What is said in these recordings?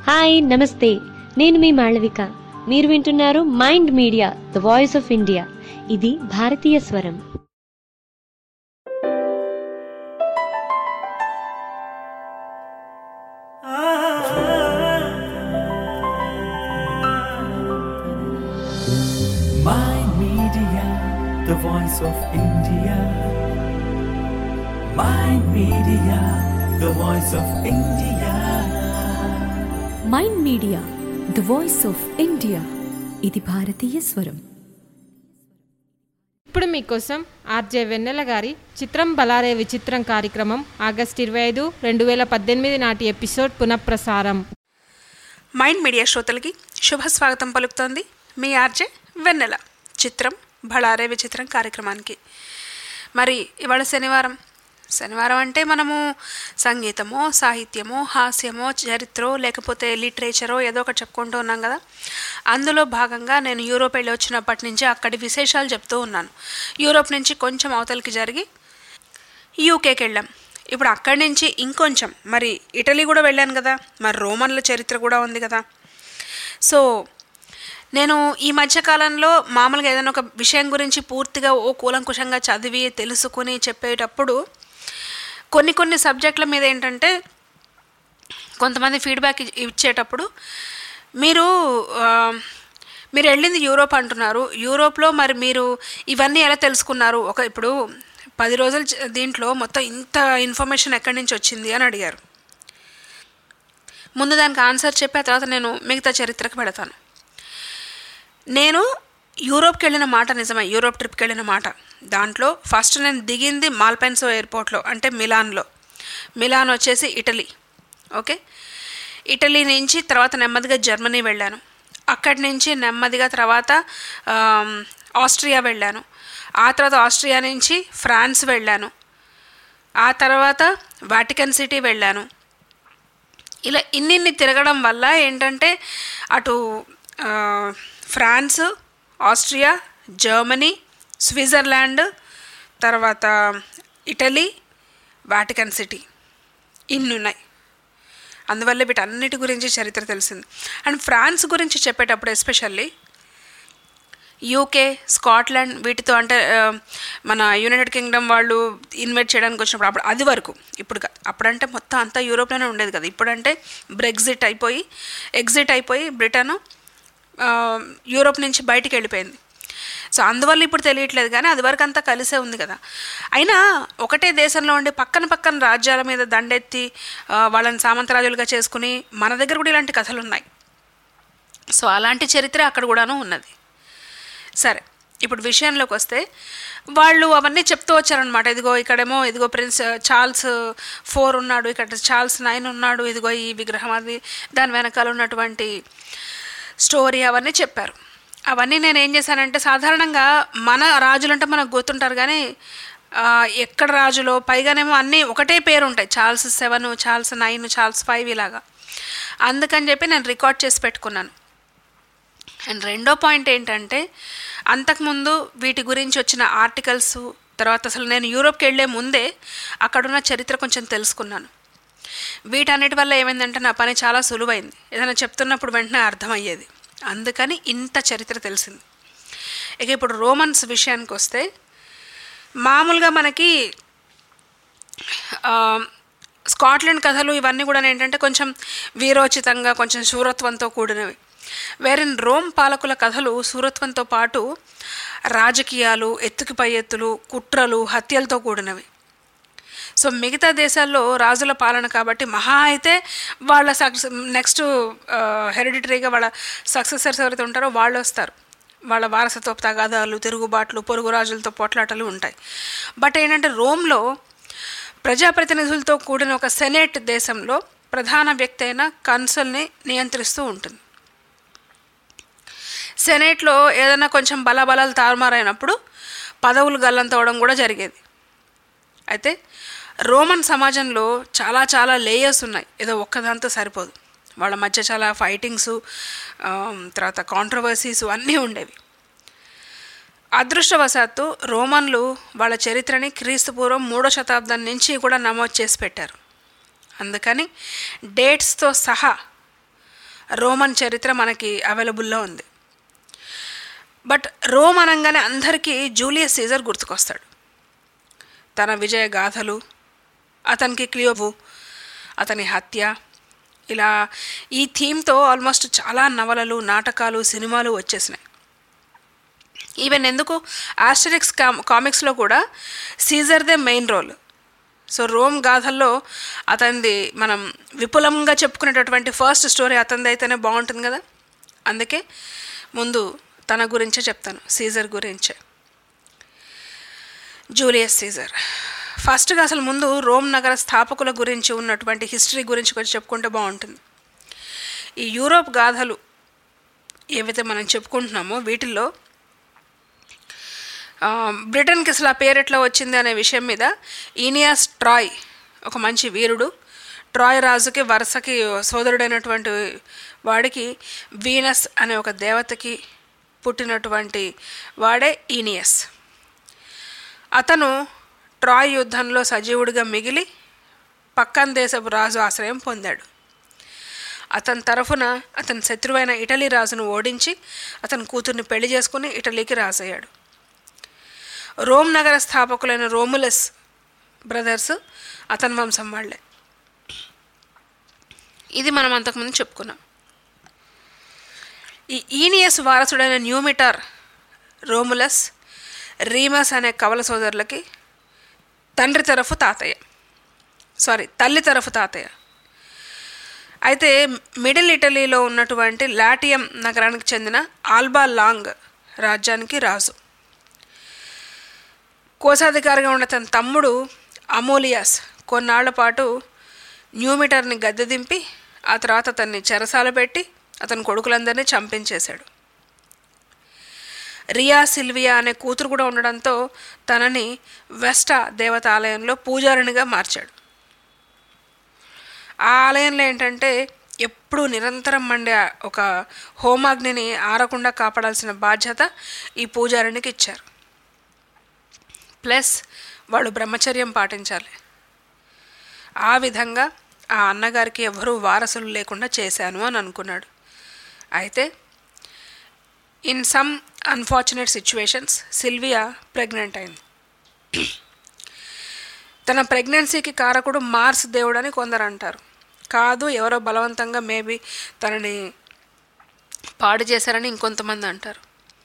Hi నమస్తే నేను మీ మాళవిక మీరు వింటున్నారు mind media the voice of India ఇది భారతీయ స్వరం Mind Media, the voice of India. Mind Media, the voice of India. Mind media the voice of India ఇది భారతీయ స్వరం ఇప్పుడు మీకోసం ఆర్జే వెన్నెల గారి చిత్రం బలారే విచిత్రం కార్యక్రమం ఆగస్ట్ ఇరవై ఐదు రెండు వేల పద్దెనిమిది నాటి ఎపిసోడ్ పునఃప్రసారం మైండ్ మీడియా శ్రోతలకి శుభ స్వాగతం పలుకుతోంది మీ ఆర్జే వెన్నెల చిత్రం బళారే విచిత్రం కార్యక్రమానికి మరి ఇవాళ శనివారం శనివారం అంటే మనము సంగీతమో సాహిత్యమో హాస్యమో చరిత్రో లేకపోతే లిటరేచరో ఏదో ఒకటి చెప్పుకుంటూ ఉన్నాం కదా అందులో భాగంగా నేను యూరోప్ వెళ్ళి వచ్చినప్పటి నుంచి అక్కడి విశేషాలు చెప్తూ ఉన్నాను యూరోప్ నుంచి కొంచెం అవతలికి జరిగి యూకేకి వెళ్ళాం ఇప్పుడు అక్కడి నుంచి ఇంకొంచెం మరి ఇటలీ కూడా వెళ్ళాను కదా మరి రోమన్ల చరిత్ర కూడా ఉంది కదా సో నేను ఈ మధ్యకాలంలో మామూలుగా ఏదైనా ఒక విషయం గురించి పూర్తిగా ఓ కూలంకుషంగా చదివి తెలుసుకుని చెప్పేటప్పుడు కొన్ని కొన్ని సబ్జెక్టుల మీద ఏంటంటే కొంతమంది ఫీడ్బ్యాక్ ఇ- ఇచ్చేటప్పుడు మీరు ఆ, మీరు వెళ్ళింది యూరోప్ అంటున్నారు యూరోప్లో మరి మీరు ఇవన్నీ ఎలా తెలుసుకున్నారు ఒక ఇప్పుడు పది రోజులు చ- దీంట్లో మొత్తం ఇంత ఇన్ఫర్మేషన్ ఎక్కడి నుంచి వచ్చింది అని అడిగారు ముందు దానికి ఆన్సర్ చెప్పి ఆ తర్వాత నేను మిగతా చరిత్రకు పెడతాను నేను యూరోప్కి వెళ్ళిన మాట నిజమే యూరోప్ ట్రిప్కి వెళ్ళిన మాట దాంట్లో ఫస్ట్ నేను దిగింది మాల్పెన్సో ఎయిర్పోర్ట్లో అంటే మిలాన్లో మిలాన్ వచ్చేసి ఇటలీ ఓకే ఇటలీ నుంచి తర్వాత నెమ్మదిగా జర్మనీ వెళ్ళాను అక్కడి నుంచి నెమ్మదిగా తర్వాత ఆమ్, ఆస్ట్రియా వెళ్ళాను ఆ తర్వాత ఆస్ట్రియా నుంచి ఫ్రాన్స్ వెళ్ళాను ఆ తర్వాత వాటికన్ సిటీ వెళ్ళాను ఇలా ఇన్నిన్ని తిరగడం వల్ల ఏంటంటే అటు ఆ, ఫ్రాన్స్ ఆస్ట్రియా జర్మనీ స్విట్జర్లాండ్ తర్వాత ఇటలీ వాటికన్ సిటీ ఇన్ని ఉన్నాయి అందువల్ల వీటన్నిటి గురించి చరిత్ర తెలిసింది అండ్ ఫ్రాన్స్ గురించి చెప్పేటప్పుడు ఎస్పెషల్లీ యూకే స్కాట్లాండ్ వీటితో అంటే ఆ, మన యునైటెడ్ కింగ్డమ్ వాళ్ళు ఇన్వైట్ చేయడానికి వచ్చినప్పుడు అప్పుడు అది వరకు ఇప్పుడు కాదు. అప్పుడంటే మొత్తం అంతా యూరోప్లోనే ఉండేది కదా ఇప్పుడంటే బ్రెగ్జిట్ అయిపోయి ఎగ్జిట్ అయిపోయి బ్రిటన్ ఆ, యూరోప్ నుంచి బయటికి వెళ్ళిపోయింది సో అందువల్ల ఇప్పుడు తెలియట్లేదు కానీ అది వరకు అంతా కలిసే ఉంది కదా అయినా ఒకటే దేశంలో ఉండి పక్కన పక్కన రాజ్యాల మీద దండెత్తి ఆ, వాళ్ళని సామంతరాజులుగా చేసుకుని మన దగ్గర కూడా ఇలాంటి కథలు ఉన్నాయి సో అలాంటి చరిత్ర అక్కడ కూడాను ఉన్నది సరే ఇప్పుడు విషయంలోకి వస్తే వాళ్ళు అవన్నీ చెప్తూ వచ్చారనమాట ఇదిగో ఇక్కడేమో ఇదిగో ప్రిన్స్ చార్ల్స్ ఫోర్ ఉన్నాడు ఇక్కడ చార్ల్స్ నైన్ ఉన్నాడు ఇదిగో ఈ విగ్రహం అది దాని వెనకాల ఉన్నటువంటి స్టోరీ అవన్నీ చెప్పారు అవన్నీ నేను ఏం చేశానంటే సాధారణంగా మన రాజులంటే మనకు గుర్తుంటారు కానీ ఆ, ఎక్కడ రాజులో పైగానేమో అన్నీ ఒకటే పేరు ఉంటాయి Charles seven Charles nine Charles five ఇలాగా అందుకని చెప్పి నేను రికార్డ్ చేసి పెట్టుకున్నాను అండ్ రెండో పాయింట్ ఏంటంటే అంతకుముందు వీటి గురించి వచ్చిన ఆర్టికల్స్ తర్వాత అసలు నేను యూరోప్కి వెళ్ళే ముందే అక్కడున్న చరిత్ర కొంచెం తెలుసుకున్నాను వీటన్నిటి వల్ల ఏమైందంటే నా పని చాలా సులువైంది ఏదైనా చెప్తున్నప్పుడు వెంటనే అర్థమయ్యేది అందుకని ఇంత చరిత్ర తెలిసింది ఇక ఇప్పుడు రోమన్స్ విషయానికి వస్తే మామూలుగా మనకి ఆ, స్కాట్లాండ్ కథలు ఇవన్నీ కూడా ఏంటంటే కొంచెం వీరోచితంగా కొంచెం శూరత్వంతో కూడినవి వేరే రోమ్ పాలకుల కథలు శూరత్వంతో పాటు రాజకీయాలు ఎత్తుకి పై ఎత్తులు కుట్రలు హత్యలతో కూడినవి సో మిగతా దేశాల్లో రాజుల పాలన కాబట్టి మహా అయితే వాళ్ళ సక్సెస్ నెక్స్ట్ హెరిడిటరీగా వాళ్ళ సక్సెసర్స్ ఎవరైతే ఉంటారో వాళ్ళు వస్తారు వాళ్ళ వారసత్వ తగాదాలు తిరుగుబాట్లు పొరుగు రాజులతో పోట్లాటలు ఉంటాయి బట్ ఏంటంటే రోమ్లో ప్రజాప్రతినిధులతో కూడిన ఒక సెనేట్ దేశంలో ప్రధాన వ్యక్తి అయిన కన్సల్ని నియంత్రిస్తూ ఉంటుంది సెనేట్లో ఏదైనా కొంచెం బలాబలాలు తారుమారైనప్పుడు పదవులు గల్లంతవడం కూడా జరిగేది అయితే రోమన్ సమాజంలో చాలా చాలా లేయర్స్ ఉన్నాయి ఏదో ఒక్కదాంతో సరిపోదు వాళ్ళ మధ్య చాలా ఫైటింగ్స్ తర్వాత కాంట్రవర్సీస్ అన్నీ ఉండేవి అదృష్టవశాత్తు రోమన్లు వాళ్ళ చరిత్రని క్రీస్తుపూర్వం మూడో శతాబ్దం నుంచి కూడా నమోదు చేసి పెట్టారు అందుకని డేట్స్తో సహా రోమన్ చరిత్ర మనకి అవైలబుల్లో ఉంది బట్ రోమ్ అనగానే అందరికీ జూలియస్ సీజర్ గుర్తుకొస్తాడు తన విజయ గాథలు అతనికి క్లియోవు అతని హత్య ఇలా ఈ థీమ్తో ఆల్మోస్ట్ చాలా నవలలు నాటకాలు సినిమాలు వచ్చేసినాయి ఈవెన్ ఎందుకు ఆస్టరిక్స్ కామ్ కామిక్స్లో కూడా సీజర్దే మెయిన్ రోల్ సో రోమ్ గాథల్లో అతనిది మనం విపులంగా చెప్పుకునేటటువంటి ఫస్ట్ స్టోరీ అతనిది అయితేనే బాగుంటుంది కదా అందుకే ముందు తన గురించే చెప్తాను సీజర్ గురించే జూలియస్ సీజర్ ఫస్ట్గా అసలు ముందు రోమ్ నగర స్థాపకుల గురించి ఉన్నటువంటి హిస్టరీ గురించి కొంచెం చెప్పుకుంటే బాగుంటుంది ఈ యూరోప్ గాథలు ఏవైతే మనం చెప్పుకుంటున్నామో వీటిల్లో ఆ, బ్రిటన్కి అసలు ఆ పేరు ఎట్లా వచ్చింది అనే విషయం మీద ఈనియాస్ ట్రాయ్ ఒక మంచి వీరుడు ట్రాయ్ రాజుకి వరుసకి సోదరుడైనటువంటి వాడికి వీనస్ అనే ఒక దేవతకి పుట్టినటువంటి వాడే ఈనియస్ అతను ట్రాయ్ యుద్ధంలో సజీవుడిగా మిగిలి పక్కన దేశపు రాజు ఆశ్రయం పొందాడు అతని తరఫున అతని శత్రువైన ఇటలీ రాజును ఓడించి అతని కూతుర్ని పెళ్లి చేసుకుని ఇటలీకి రాజయ్యాడు రోమ్ నగర స్థాపకులైన రోములస్ బ్రదర్స్ అతని వంశం వాళ్ళే ఇది మనం అంతకుముందు చెప్పుకున్నాం ఈ ఈనియస్ వారసుడైన న్యూమిటర్ రోములస్ రీమస్ అనే కవల సోదరులకి తండ్రి తరఫు తాతయ్య సారీ తల్లి తరఫు తాతయ్య అయితే మిడిల్ ఇటలీలో ఉన్నటువంటి లాటియం నగరానికి చెందిన ఆల్బా లాంగ్ రాజ్యానికి రాజు కోశాధికారిగా ఉన్న తన తమ్ముడు అమోలియాస్ కొన్నాళ్ల పాటు న్యూమిటర్ని గద్దె దింపి ఆ తర్వాత అతన్ని చెరసాల పెట్టి అతని కొడుకులందరినీ చంపించేశాడు రియా సిల్వియా అనే కూతురు కూడా ఉండడంతో తనని వెస్టా దేవత ఆలయంలో పూజారినిగా మార్చాడు ఆ ఆలయంలో ఏంటంటే ఎప్పుడూ నిరంతరం మండే ఒక హోమాగ్నిని ఆరకుండా కాపాడాల్సిన బాధ్యత ఈ పూజారినికి ఇచ్చారు ప్లస్ వాళ్ళు బ్రహ్మచర్యం పాటించాలి ఆ విధంగా ఆ అన్నగారికి ఎవరూ వారసులు లేకుండా చేశాను అని అనుకున్నాడు అయితే in some unfortunate situations Sylvia pregnant అయింది తన ప్రెగ్నెన్సీకి కారకుడు మార్స్ దేవుడు అని కొందరు అంటారు కాదు ఎవరో బలవంతంగా మేబీ తనని పాడు చేశారని ఇంకొంతమంది అంటారు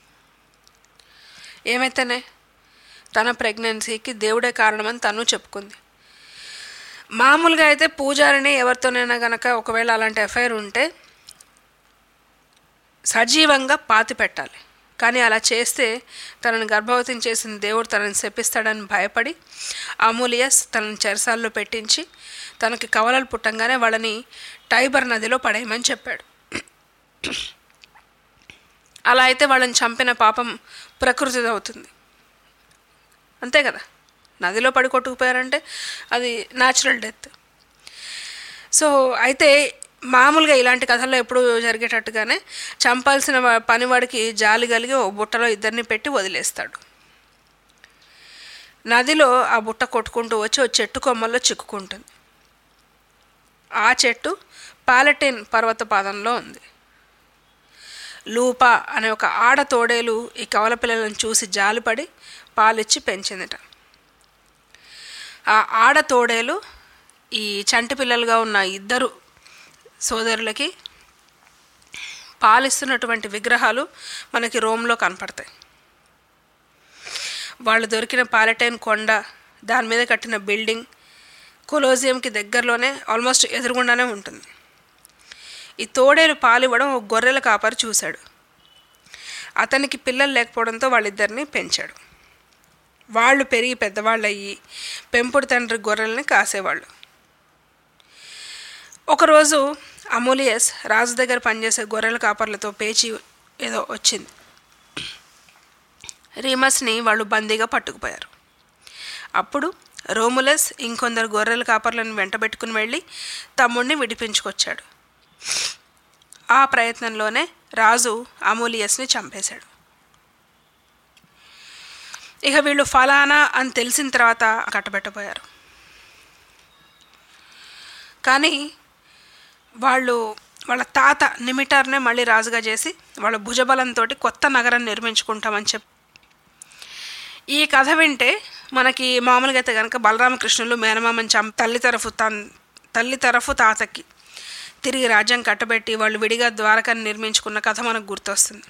ఏమైతేనే తన ప్రెగ్నెన్సీకి దేవుడే కారణమని తను చెప్పుకుంది మామూలుగా అయితే పూజారిని ఎవరితోనైనా గనక ఒకవేళ అలాంటి ఎఫ్ఐఆర్ ఉంటే సజీవంగా పాతి పెట్టాలి కానీ అలా చేస్తే తనని గర్భవతిని చేసిన దేవుడు తనని శపిస్తాడని భయపడి అమూలియస్ తనని చెరసాల్లో పెట్టించి తనకి కవలలు పుట్టంగానే వాళ్ళని టైబర్ నదిలో పడేయమని చెప్పాడు అలా అయితే వాళ్ళని చంపిన పాపం ప్రకృతిది అవుతుంది అంతే కదా నదిలో పడి కొట్టుకుపోయారంటే అది న్యాచురల్ డెత్ సో అయితే మామూలుగా ఇలాంటి కథల్లో ఎప్పుడు జరిగేటట్టుగానే చంపాల్సిన వా- పనివాడికి జాలి కలిగి ఓ బుట్టలో ఇద్దరిని పెట్టి వదిలేస్తాడు నదిలో ఆ బుట్ట కొట్టుకుంటూ వచ్చి ఓ చెట్టు కొమ్మల్లో చిక్కుకుంటుంది ఆ చెట్టు పాలటిన్ పర్వత పాదంలో ఉంది లూపా అనే ఒక ఆడ తోడేలు ఈ కవల పిల్లలను చూసి జాలిపడి పాలిచ్చి పెంచిందిట ఆ ఆడ తోడేలు ఈ చంటి పిల్లలుగా ఉన్న ఇద్దరు సోదరులకి పాలిస్తున్నటువంటి విగ్రహాలు మనకి రోమ్లో కనపడతాయి వాళ్ళు దొరికిన పాలటైన్ కొండ దాని మీద కట్టిన బిల్డింగ్ కొలోజియంకి దగ్గరలోనే ఆల్మోస్ట్ ఎదురుగుండానే ఉంటుంది ఈ తోడేలు పాలివ్వడం ఒక గొర్రెల కాపరి చూశాడు అతనికి పిల్లలు లేకపోవడంతో వాళ్ళిద్దరిని పెంచాడు వాళ్ళు పెరిగి పెద్దవాళ్ళు అయ్యి పెంపుడు తండ్రి గొర్రెల్ని కాసేవాళ్ళు ఒకరోజు అమూలియస్ రాజు దగ్గర పనిచేసే గొర్రెల కాపర్లతో పేచి ఏదో వచ్చింది రీమస్ని వాళ్ళు బందీగా పట్టుకుపోయారు అప్పుడు రోములస్ ఇంకొందరు గొర్రెల కాపర్లను వెంటబెట్టుకుని వెళ్ళి తమ్ముడిని విడిపించుకొచ్చాడు ఆ ప్రయత్నంలోనే రాజు అమూలియస్ని చంపేశాడు ఇక వీళ్ళు ఫలానా అని తెలిసిన తర్వాత కట్టబెట్టబోయారు కానీ వాళ్ళు వాళ్ళ తాత నిమిటార్నే మళ్ళీ రాజుగా చేసి వాళ్ళ భుజబలంతో కొత్త నగరం నిర్మించుకుంటామని చెప్పి ఈ కథ వింటే మనకి మామూలుగా అయితే కనుక బలరామకృష్ణులు మేనమామని చంప తల్లి తరఫు తన్ తల్లి తరఫు తాతకి తిరిగి రాజ్యం కట్టబెట్టి వాళ్ళు విడిగా ద్వారకాన్ని నిర్మించుకున్న కథ మనకు గుర్తొస్తుంది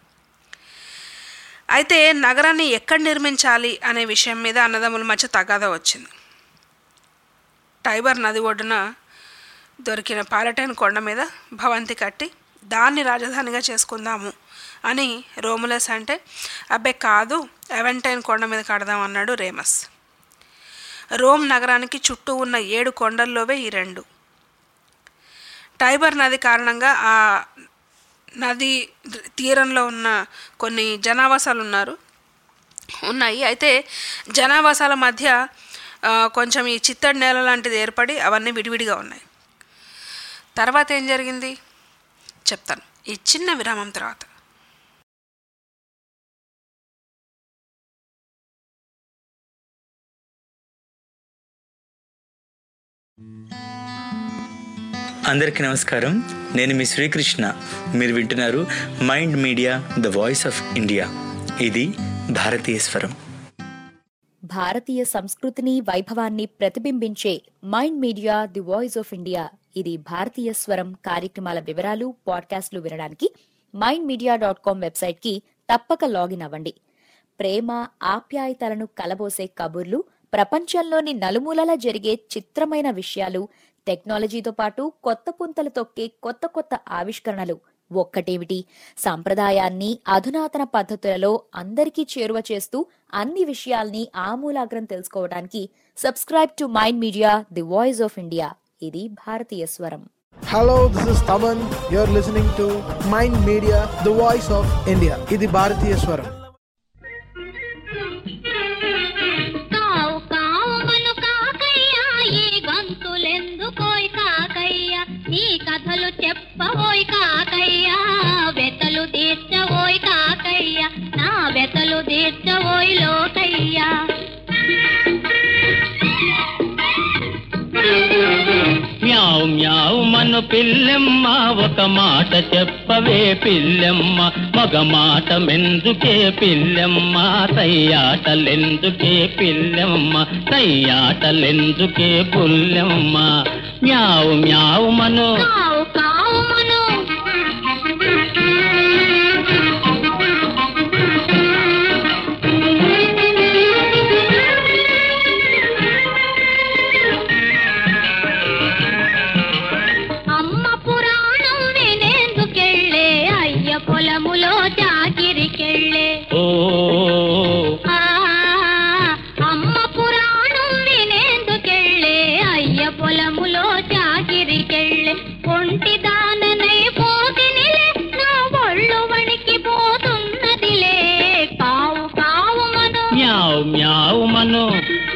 అయితే నగరాన్ని ఎక్కడ నిర్మించాలి అనే విషయం మీద అన్నదమ్ముల మధ్య తగాదా వచ్చింది టైబర్ నది ఒడ్డున దొరికిన పాలటైన్ కొండ మీద భవంతి కట్టి దాన్ని రాజధానిగా చేసుకుందాము అని రోములస్ అంటే అబ్బే కాదు ఎవెంటైన్ కొండ మీద కడదాం అన్నాడు రేమస్ రోమ్ నగరానికి చుట్టూ ఉన్న ఏడు కొండల్లోవే ఈ రెండు టైబర్ నది కారణంగా ఆ నది తీరంలో ఉన్న కొన్ని జనావాసాలు ఉన్నారు ఉన్నాయి అయితే జనావాసాల మధ్య ఆ, కొంచెం ఈ చిత్తడి నేల లాంటిది ఏర్పడి అవన్నీ విడివిడిగా ఉన్నాయి తర్వాత ఏం జరిగింది చెప్తాను ఈ చిన్న విరామం తర్వాత అందరికీ నమస్కారం నేను మీ శ్రీకృష్ణ మీరు వింటున్నారు mind media the voice of India ఇది భారతీయ స్వరం భారతీయ సంస్కృతిని వైభవాన్ని ప్రతిబింబించే mind media the voice of India ఇది భారతీయ స్వరం కార్యక్రమాల వివరాలు పాడ్కాస్ట్లు వినడానికి mind media dot com website కి తప్పక లాగిన్ అవ్వండి ప్రేమ ఆప్యాయతలను కలబోసే కబుర్లు ప్రపంచంలోని నలుమూలల జరిగే చిత్రమైన విషయాలు టెక్నాలజీతో పాటు కొత్త పుంతలు తొక్కే కొత్త కొత్త ఆవిష్కరణలు ఒక్కటేమిటి సంప్రదాయాన్ని అధునాతన పద్ధతులలో అందరికీ చేరువ చేస్తూ అన్ని విషయాల్ని ఆమూలాగ్రం తెలుసుకోవడానికి subscribe to mind media the voice of India ఇది భారతీయ స్వరం Hello, this is Taman. You're listening to Mind Media, the voice of India. ఇది భారతీయ స్వరం కావు కావు మను కాకయ్య ఈ గంతులెందుకోయ్ కాకయ్య నీ కథలు చెప్పబోయ్ కాకయ్య వెతలు తీర్చబోయ్ కాకయ్య నా వెతలు తీర్చబోయ్ లోకయ్య మ్యావ్ మ్యావ్ మను పిల్లెమ్మ ఒక మాట చెప్పవే పిల్లెమ్మ మగ మాట మెందుకే పిల్లెమ్మ తయ్యాటలెందుకే పిల్లెమ్మ తయ్యాటలెందుకే పుల్లెమ్మ మ్యావ్ మ్యావ్ మను కావు కావు మను అమ్మ పురాణం వినేందుకెళ్ళే అయ్య పొలములో చాకిరికెళ్ళే ఓ ఆ, అమ్మ పురాణం వినేందుకెళ్ళే అయ్య పొలములో చాకిరికెళ్ళే ఒంటి దాననై పోతినిలే నా ఒళ్ళు వణికి పోతున్నదిలే కావు కావు మను మ్యావ్ మ్యావ్ మను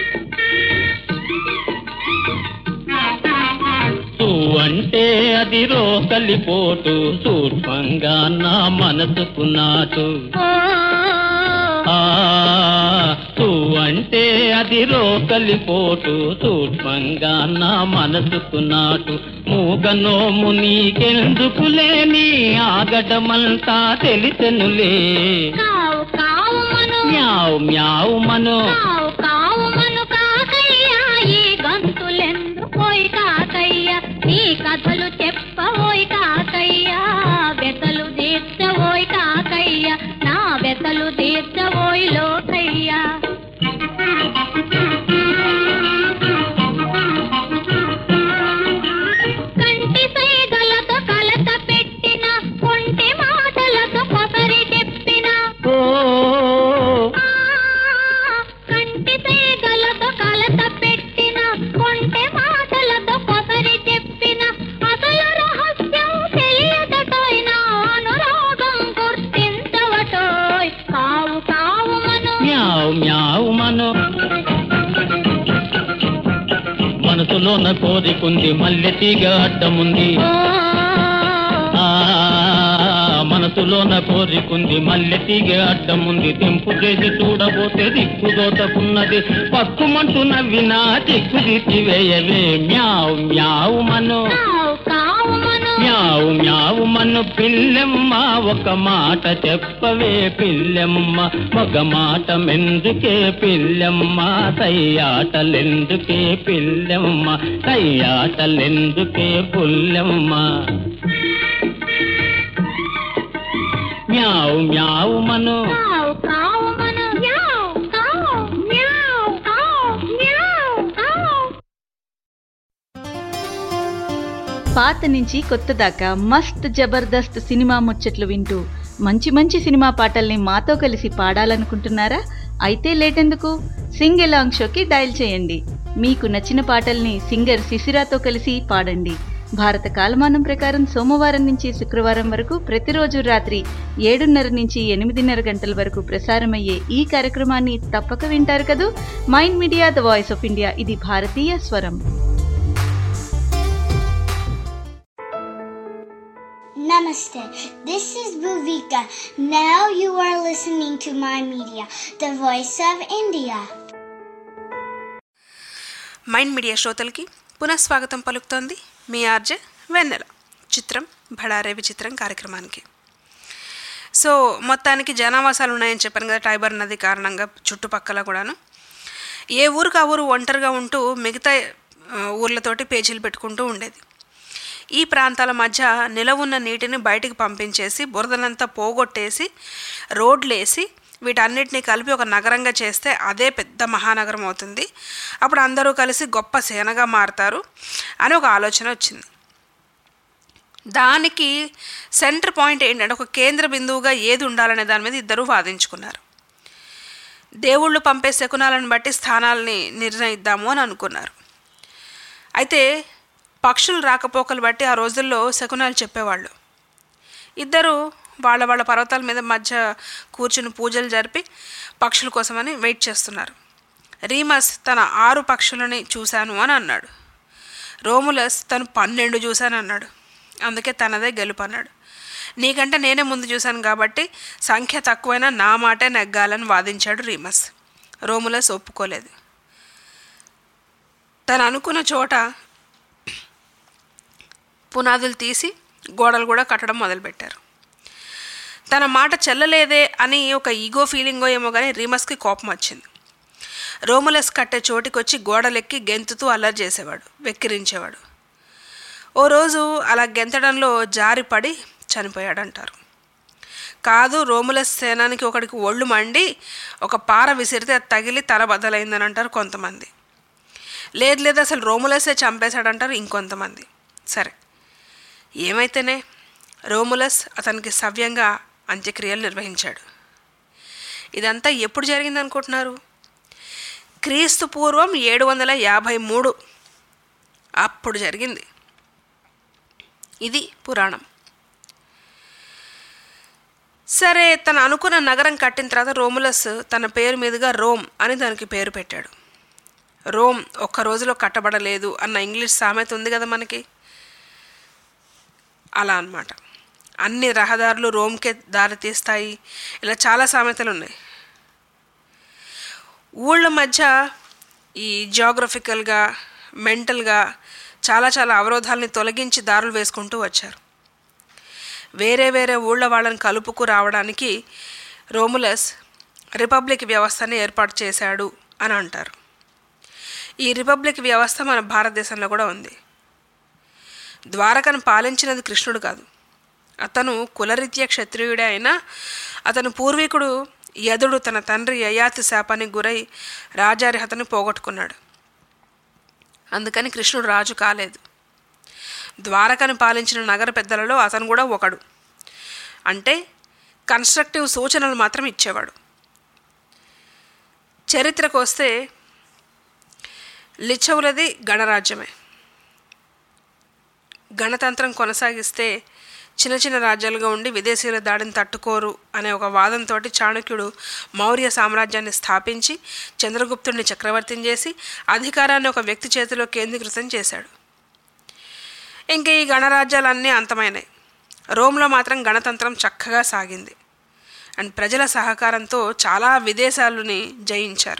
అంటే అది రోకలిపోటు సూక్ష్మంగా నా మనసుకు నాటు ఓ, ఆ తూ అంటే అది రోకలిపోటు సూక్ష్మంగా నా మనసుకు నాటు మూగనోము నీకెందుకు లేని ఆగడమంతా తెలిసెనులే కావు కావు మను మ్యావ్ మ్యావ్ మను కావు కావు మను కాకయ్య ఈ గంతులెందుకోయ్ కాకయ్య నీ కథలు చెప్పబోయ్ కాకయ్య వెతలు తీర్చబోయ్ కాకయ్య నా వెతలు తీర్చబోయ్ లోకయ్య కంటి సైగలతో కలత పెట్టిన కొంటి మాటలతో కొసరి చెప్పిన ఓ కంటి తీగలతో కలత పెట్టిన కొంటె మాటలతో కొసరి చెప్పిన అసలు రహస్యం తెలియదటోయ్ నా అనురాగం గుర్తించవటోయ్ కావు కావు మను మ్యావ్ మ్యావ్ మను మనసులోన కోరికుంది మల్లె తీగ అడ్డముంది ఓ, ఆ మనసులోన కోరికుంది మల్లె తీగ అడ్డముంది తెంపు చేసి చూడబోతే దిక్కు దోతకున్నది పక్కుమంటూ నవ్వినా దిక్కు దిక్కి వేయవే మ్యావ్ మ్యావ్ మను కావు కావు మను మ్యావ్ మ్యావు మ్యావు మన్ను పిల్లెమ్మ ఒక మాట చెప్పవే పిల్లెమ్మ ఒక మాట మెందుకే పిల్లెమ్మ తయ్యాటలెందుకే పిల్లెమ్మ తయ్యాటలెందుకే పుల్లెమ్మ మ్యావు మ్యావు మను కావు కావు మన మ్యావ్ కావు మ్యావ్ కావు మ్యావ్ కావు పాత నుంచి కొత్త దాకా మస్త్ జబర్దస్త్ సినిమా ముచ్చట్లు వింటూ మంచి మంచి సినిమా పాటల్ని మాతో కలిసి పాడాలనుకుంటున్నారా అయితే లేటెందుకు సింగ్ ఎలాంగ్ షోకి డయల్ చేయండి మీకు నచ్చిన పాటల్ని సింగర్ శిశిరాతో కలిసి పాడండి భారత కాలమానం ప్రకారం సోమవారం నుంచి శుక్రవారం వరకు ప్రతిరోజు రాత్రి ఏడున్నర నుంచి ఎనిమిదిన్నర గంటల వరకు ప్రసారమయ్యే ఈ కార్యక్రమాన్ని తప్పక వింటారు కదూ mind media the voice of India ఇది భారతీయ స్వరం Namaste. This is Bhuvika. Now you are listening to my media, the voice of India. Mind media శ్రోతలకి పునఃస్వాగతం పలుకుతోంది మీ ఆర్జే వెన్నెల చిత్రం భడారే విచిత్రం కార్యక్రమానికి సో మొత్తానికి జనావాసాలు ఉన్నాయని చెప్పాను కదా టైబర్ నది కారణంగా చుట్టుపక్కల కూడాను ఏ ఊరికి ఆ ఊరు ఒంటరిగా ఉంటూ మిగతా ఆ, ఊర్లతోటి పేచీలు పెట్టుకుంటూ ఉండేది ఈ ప్రాంతాల మధ్య నిలవున్న నీటిని బయటికి పంపించేసి బురదనంతా పోగొట్టేసి రోడ్లేసి వీటన్నిటిని కలిపి ఒక నగరంగా చేస్తే అదే పెద్ద మహానగరం అవుతుంది అప్పుడు అందరూ కలిసి గొప్ప సేనగా మారుతారు అని ఒక ఆలోచన వచ్చింది దానికి సెంటర్ పాయింట్ ఏంటంటే ఒక కేంద్ర బిందువుగా ఏది ఉండాలనే దాని మీద ఇద్దరు వాదించుకున్నారు దేవుళ్ళు పంపే శకునాలను బట్టి స్థానాలని నిర్ణయిద్దాము అని అనుకున్నారు అయితే పక్షులు రాకపోకలు బట్టి ఆ రోజుల్లో శకునాలు చెప్పేవాళ్ళు ఇద్దరు వాళ్ళ వాళ్ళ పర్వతాల మీద మధ్య కూర్చుని పూజలు జరిపి పక్షుల కోసమని వెయిట్ చేస్తున్నారు రీమస్ తన ఆరు పక్షులని చూశాను అని అన్నాడు రోములస్ తను పన్నెండు చూశాను అన్నాడు అందుకే తనదే గెలుపు అన్నాడు నీకంటే నేనే ముందు చూశాను కాబట్టి సంఖ్య తక్కువైనా నా మాటే నెగ్గాలని వాదించాడు రీమస్ రోములస్ ఒప్పుకోలేదు తను అనుకున్న చోట పునాదులు తీసి గోడలు కూడా కట్టడం మొదలుపెట్టారు తన మాట చెల్లలేదే అని ఒక ఈగో ఫీలింగో ఏమో కానీ రీమస్కి కోపం వచ్చింది రోములస్ కట్టే చోటికొచ్చి గోడలెక్కి గెంతుతూ అల్లరి చేసేవాడు వెక్కిరించేవాడు ఓ రోజు అలా గెంతడంలో జారిపడి చనిపోయాడంటారు కాదు రోములస్ సేనానికి ఒకడికి ఒళ్ళు మండి ఒక పార విసిరితే అది తగిలి తల బద్దలైందని అంటారు కొంతమంది లేదు లేదు అసలు రోములసే చంపేశాడంటారు ఇంకొంతమంది సరే ఏమైతేనే రోములస్ అతనికి సవ్యంగా అంత్యక్రియలు నిర్వహించాడు ఇదంతా ఎప్పుడు జరిగింది అనుకుంటున్నారు క్రీస్తు పూర్వం ఏడు వందల యాభై మూడు అప్పుడు జరిగింది ఇది పురాణం సరే తను అనుకున్న నగరం కట్టిన తర్వాత రోములస్ తన పేరు మీదుగా రోమ్ అని దానికి పేరు పెట్టాడు రోమ్ ఒక్క రోజులో కట్టబడలేదు అన్న ఇంగ్లీష్ సామెత ఉంది కదా మనకి అలా అన్నమాట అన్ని రహదారులు రోమ్కే దారి తీస్తాయి ఇలా చాలా సామెతలు ఉన్నాయి ఊళ్ళ మధ్య ఈ జియోగ్రఫికల్గా మెంటల్గా చాలా చాలా అవరోధాలని తొలగించి దారులు వేసుకుంటూ వచ్చారు వేరే వేరే ఊళ్ళ వాళ్ళని కలుపుకు రావడానికి రోములస్ రిపబ్లిక్ వ్యవస్థని ఏర్పాటు చేశాడు అని అంటారు ఈ రిపబ్లిక్ వ్యవస్థ మన భారతదేశంలో కూడా ఉంది ద్వారకను పాలించినది కృష్ణుడు కాదు అతను కులరీత్యా క్షత్రియుడే అయినా అతను పూర్వీకుడు యదుడు తన తండ్రి యయాతి శాపానికి గురై రాజారిహతని పోగొట్టుకున్నాడు అందుకని కృష్ణుడు రాజు కాలేదు ద్వారకను పాలించిన నగర పెద్దలలో అతను కూడా ఒకడు అంటే కన్స్ట్రక్టివ్ సూచనలు మాత్రం ఇచ్చేవాడు చరిత్రకు వస్తే లిచ్చవులది గణరాజ్యమే గణతంత్రం కొనసాగిస్తే చిన్న చిన్న రాజ్యాలుగా ఉండి విదేశీయుల దాడిని తట్టుకోరు అనే ఒక వాదంతో చాణక్యుడు మౌర్య సామ్రాజ్యాన్ని స్థాపించి చంద్రగుప్తుడిని చక్రవర్తిని చేసి అధికారాన్ని ఒక వ్యక్తి చేతిలో కేంద్రీకృతం చేశాడు ఇంకా ఈ గణరాజ్యాలన్నీ అంతమైనాయి రోమ్లో మాత్రం గణతంత్రం చక్కగా సాగింది అండ్ ప్రజల సహకారంతో చాలా విదేశాలని జయించారు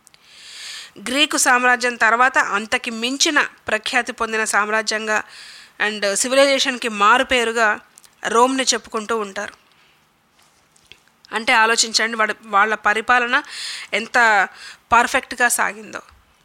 గ్రీకు సామ్రాజ్యం తర్వాత అంతకి మించిన ప్రఖ్యాతి పొందిన సామ్రాజ్యంగా అండ్ సివిలైజేషన్కి మారు పేరుగా రోమ్ని చెప్పుకుంటూ ఉంటారు అంటే ఆలోచించండి వాడి వాళ్ళ పరిపాలన ఎంత పర్ఫెక్ట్గా సాగిందో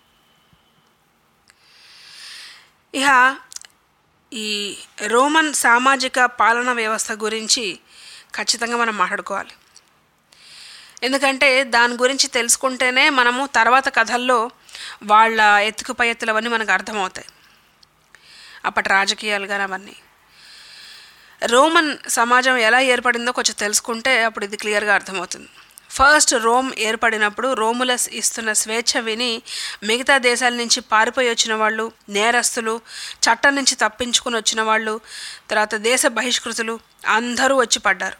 ఇక ఈ రోమన్ సామాజిక పాలన వ్యవస్థ గురించి ఖచ్చితంగా మనం మాట్లాడుకోవాలి ఎందుకంటే దాని గురించి తెలుసుకుంటేనే మనము తర్వాత కథల్లో వాళ్ళ ఎత్తుకు పై ఎత్తులు అవన్నీ మనకు అర్థమవుతాయి అప్పటి రాజకీయాలు కానీ అవన్నీ రోమన్ సమాజం ఎలా ఏర్పడిందో కొంచెం తెలుసుకుంటే అప్పుడు ఇది క్లియర్గా అర్థమవుతుంది ఫస్ట్ రోమ్ ఏర్పడినప్పుడు రోములస్ ఇస్తున్న స్వేచ్ఛ విని మిగతా దేశాల నుంచి పారిపోయి వచ్చిన వాళ్ళు నేరస్తులు చట్టం నుంచి తప్పించుకుని వచ్చిన వాళ్ళు తర్వాత దేశ బహిష్కృతులు అందరూ వచ్చి పడ్డారు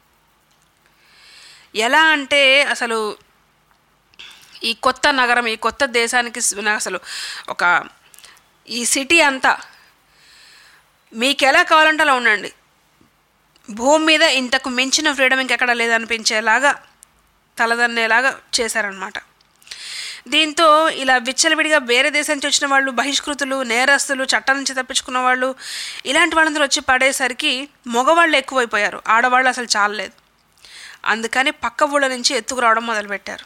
ఎలా అంటే అసలు ఈ కొత్త నగరం ఈ కొత్త దేశానికి అసలు ఒక ఈ సిటీ అంతా మీకు ఎలా కావాలంటే అలా ఉండండి భూమి మీద ఇంతకు మించిన ఫ్రీడమ్ ఇంకెక్కడ లేదనిపించేలాగా తలదన్నేలాగా చేశారనమాట దీంతో ఇలా విచ్చలవిడిగా వేరే దేశం నుంచి వచ్చిన వాళ్ళు బహిష్కృతులు నేరస్తులు చట్టం నుంచి తప్పించుకున్న వాళ్ళు ఇలాంటి వాళ్ళందరూ వచ్చి పడేసరికి మగవాళ్ళు ఎక్కువైపోయారు ఆడవాళ్ళు అసలు చాలలేదు అందుకని పక్క ఊళ్ళ నుంచి ఎత్తుకురావడం మొదలుపెట్టారు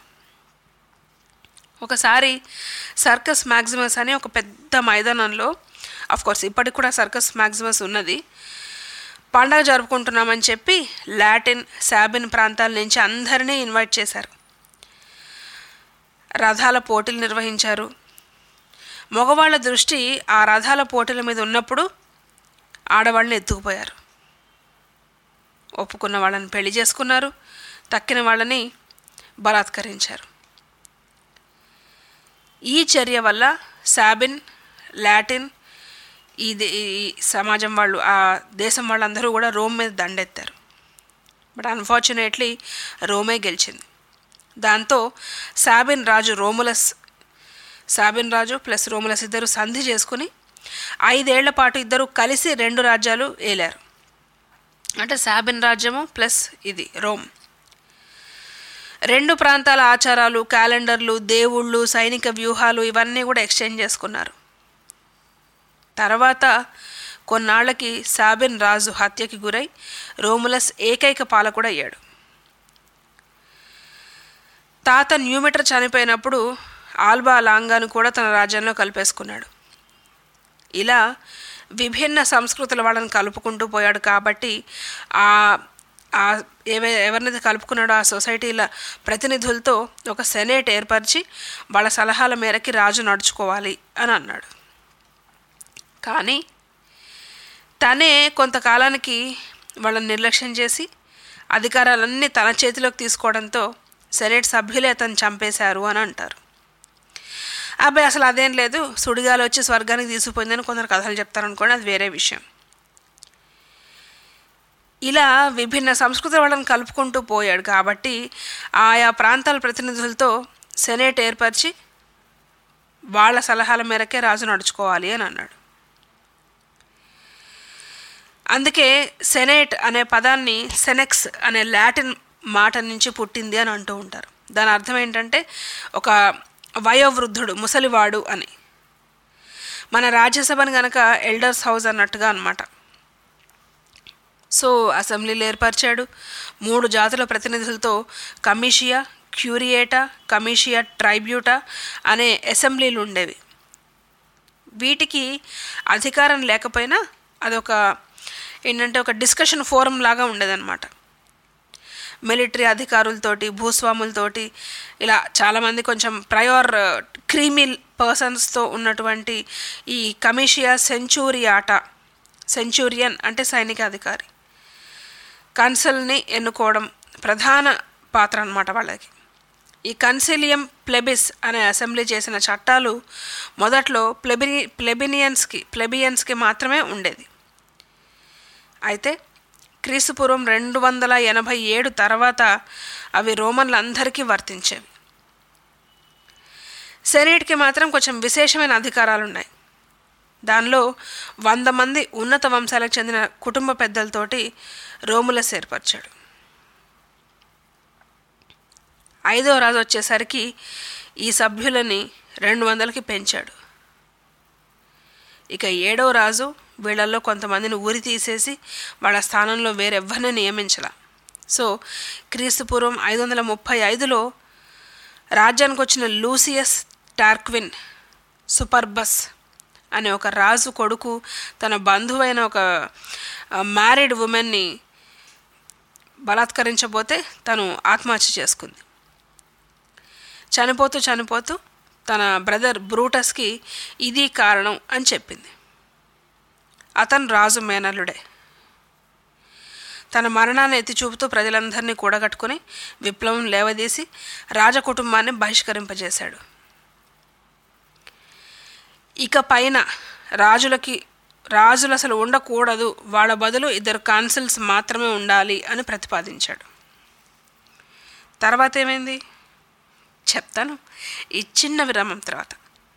ఒకసారి సర్కస్ మ్యాక్సిమస్ అని ఒక పెద్ద మైదానంలో కోర్స్ ఇప్పటికి కూడా సర్కస్ మ్యాక్సిమస్ ఉన్నది పండగ జరుపుకుంటున్నామని చెప్పి లాటిన్ శాబిన్ ప్రాంతాల నుంచి అందరినీ ఇన్వైట్ చేశారు రథాల పోటీలు నిర్వహించారు మగవాళ్ళ దృష్టి ఆ రథాల పోటీల మీద ఉన్నప్పుడు ఆడవాళ్ళని ఎత్తుకుపోయారు ఒప్పుకున్న వాళ్ళని పెళ్లి చేసుకున్నారు తక్కిన వాళ్ళని బలాత్కరించారు ఈ చర్య వల్ల శాబిన్ లాటిన్ ఈ దే- ఈ సమాజం వాళ్ళు ఆ దేశం వాళ్ళందరూ కూడా రోమ్ మీద దండెత్తారు బట్ అన్ఫార్చునేట్లీ రోమే గెలిచింది దాంతో సాబిన్ రాజు రోములస్ సాబిన్ రాజు ప్లస్ రోములస్ ఇద్దరు సంధి చేసుకుని ఐదేళ్ల పాటు ఇద్దరు కలిసి రెండు రాజ్యాలు ఏలారు అంటే సాబిన్ రాజ్యము ప్లస్ ఇది రోమ్ రెండు ప్రాంతాల ఆచారాలు క్యాలెండర్లు దేవుళ్ళు సైనిక వ్యూహాలు ఇవన్నీ కూడా ఎక్స్చేంజ్ చేసుకున్నారు తర్వాత కొన్నాళ్లకి సాబిన్ రాజు హత్యకి గురై రోములస్ ఏకైక పాలకుడు అయ్యాడు తాత న్యూమిటర్ చనిపోయినప్పుడు ఆల్బా లాంగాను కూడా తన రాజ్యంలో కలిపేసుకున్నాడు ఇలా విభిన్న సంస్కృతుల వాళ్ళని కలుపుకుంటూ పోయాడు కాబట్టి ఆ ఆ ఏవే ఎవరినైతే కలుపుకున్నాడో ఆ సొసైటీల ప్రతినిధులతో ఒక సెనేట్ ఏర్పరిచి వాళ్ళ సలహాల మేరకి రాజు నడుచుకోవాలి అని అన్నాడు కానీ తనే కొంతకాలానికి వాళ్ళని నిర్లక్ష్యం చేసి అధికారాలన్నీ తన చేతిలోకి తీసుకోవడంతో సెనేట్ సభ్యులే అతను చంపేశారు అని అంటారు అబ్బాయి అసలు అదేం లేదు సుడిగాలు వచ్చి స్వర్గానికి తీసుకుపోయిందని కొందరు కథలు చెప్తారనుకోండి అది వేరే విషయం ఇలా విభిన్న సంస్కృతుల వాళ్ళని కలుపుకుంటూ పోయాడు కాబట్టి ఆయా ప్రాంతాల ప్రతినిధులతో సెనేట్ ఏర్పరిచి వాళ్ళ సలహాల మేరకే రాజు నడుచుకోవాలి అని అన్నాడు అందుకే సెనేట్ అనే పదాన్ని సెనెక్స్ అనే లాటిన్ మాట నుంచి పుట్టింది అని అంటూ ఉంటారు దాని అర్థం ఏంటంటే ఒక వయోవృద్ధుడు ముసలివాడు అని మన రాజ్యసభని గనక ఎల్డర్స్ హౌస్ అన్నట్టుగా అనమాట సో అసెంబ్లీలు ఏర్పరిచాడు మూడు జాతుల ప్రతినిధులతో కమిషియా క్యూరియేటా కమిషియా ట్రైబ్యూటా అనే అసెంబ్లీలు ఉండేవి వీటికి అధికారం లేకపోయినా అదొక ఏంటంటే ఒక డిస్కషన్ ఫోరం లాగా ఉండేదన్నమాట మిలిటరీ అధికారులతోటి భూస్వాములతోటి ఇలా చాలామంది కొంచెం ప్రయోర్ క్రీమీ పర్సన్స్తో ఉన్నటువంటి ఈ కమిషియా సెంచూరియాట సెంచూరియన్ అంటే సైనిక అధికారి కన్సల్ని ఎన్నుకోవడం ప్రధాన పాత్ర అన్నమాట వాళ్ళకి ఈ కన్సిలియం ప్లెబిస్ అనే అసెంబ్లీ చేసిన చట్టాలు మొదట్లో ప్లెబిని ప్లెబినియన్స్కి ప్లెబియన్స్కి మాత్రమే ఉండేది అయితే క్రీస్తుపూర్వం రెండు వందల ఎనభై ఏడు తర్వాత అవి రోమన్లందరికీ వర్తించేవి సెనేట్కి మాత్రం కొంచెం విశేషమైన అధికారాలు ఉన్నాయి దానిలో వంద మంది ఉన్నత వంశాలకు చెందిన కుటుంబ పెద్దలతోటి రోములస్ ఏర్పరిచాడు ఐదో రాజు వచ్చేసరికి ఈ సభ్యులని రెండు వందలకి పెంచాడు ఇక ఏడవ రాజు వీళ్ళల్లో కొంతమందిని ఊరి తీసేసి వాళ్ళ స్థానంలో వేరెవ్వరిని నియమించలా సో క్రీస్తు పూర్వం ఐదు వందల ముప్పై ఐదులో రాజ్యానికి వచ్చిన లూసియస్ టార్క్విన్ సూపర్బస్ అనే ఒక రాజు కొడుకు తన బంధువైన ఒక మ్యారీడ్ ఉమెన్ని బలాత్కరించబోతే తను ఆత్మహత్య చేసుకుంది చనిపోతూ చనిపోతూ తన బ్రదర్ బ్రూటస్కి ఇది కారణం అని చెప్పింది అతను రాజు మేనల్లుడే తన మరణాన్ని ఎత్తి చూపుతూ ప్రజలందరినీ కూడగట్టుకుని విప్లవం లేవదీసి రాజకుటుంబాన్ని బహిష్కరింపజేశాడు ఇక పైన రాజులకి రాజులు అసలు ఉండకూడదు వాళ్ళ బదులు ఇద్దరు కాన్సిల్స్ మాత్రమే ఉండాలి అని ప్రతిపాదించాడు తర్వాత ఏమైంది చెప్తాను ఈ చిన్న విరామం తర్వాత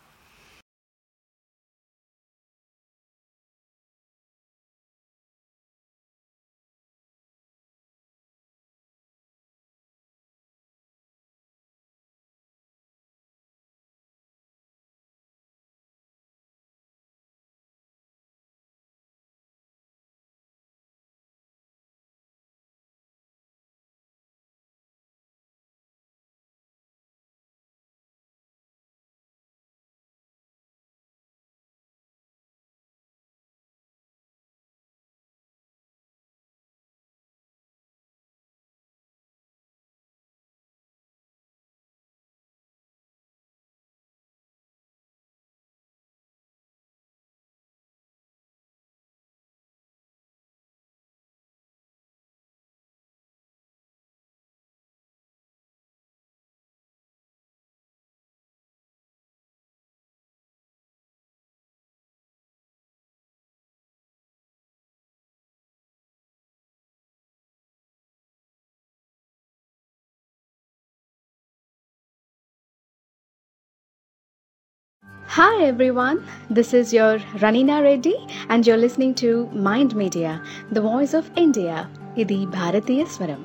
Hi everyone, this is your Ranina Reddy and you're listening to Mind Media, the voice of India. ఇది భారతీయ స్వరం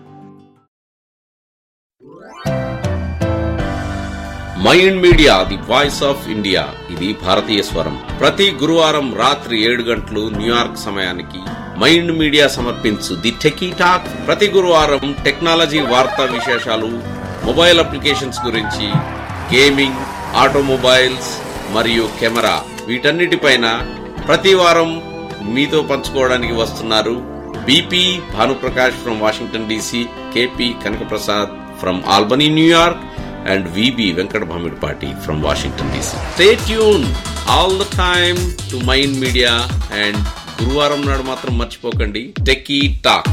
mind media the voice of India ఇది భారతీయ స్వరం ప్రతి గురువారం రాత్రి ఏడు గంటలు న్యూయార్క్ సమయానికి మైండ్ మీడియా సమర్పించు ది టెకీ టాక్ ప్రతి గురువారం టెక్నాలజీ వార్తా విశేషాలు మొబైల్ అప్లికేషన్స్ గురించి గేమింగ్ ఆటోమొబైల్స్ మరియు కెమెరా వీటన్నిటిపైన ప్రతి వారం మీతో పంచుకోవడానికి వస్తున్నారు BP Bhanuprakash from Washington DC KP Kanakaprasad from Albany New York and VB Venkat Bhamidpati from Washington DC. Stay tuned all the time to Mind Media and గురువారం నాడు మాత్రం మర్చిపోకండి టెక్కీ టాక్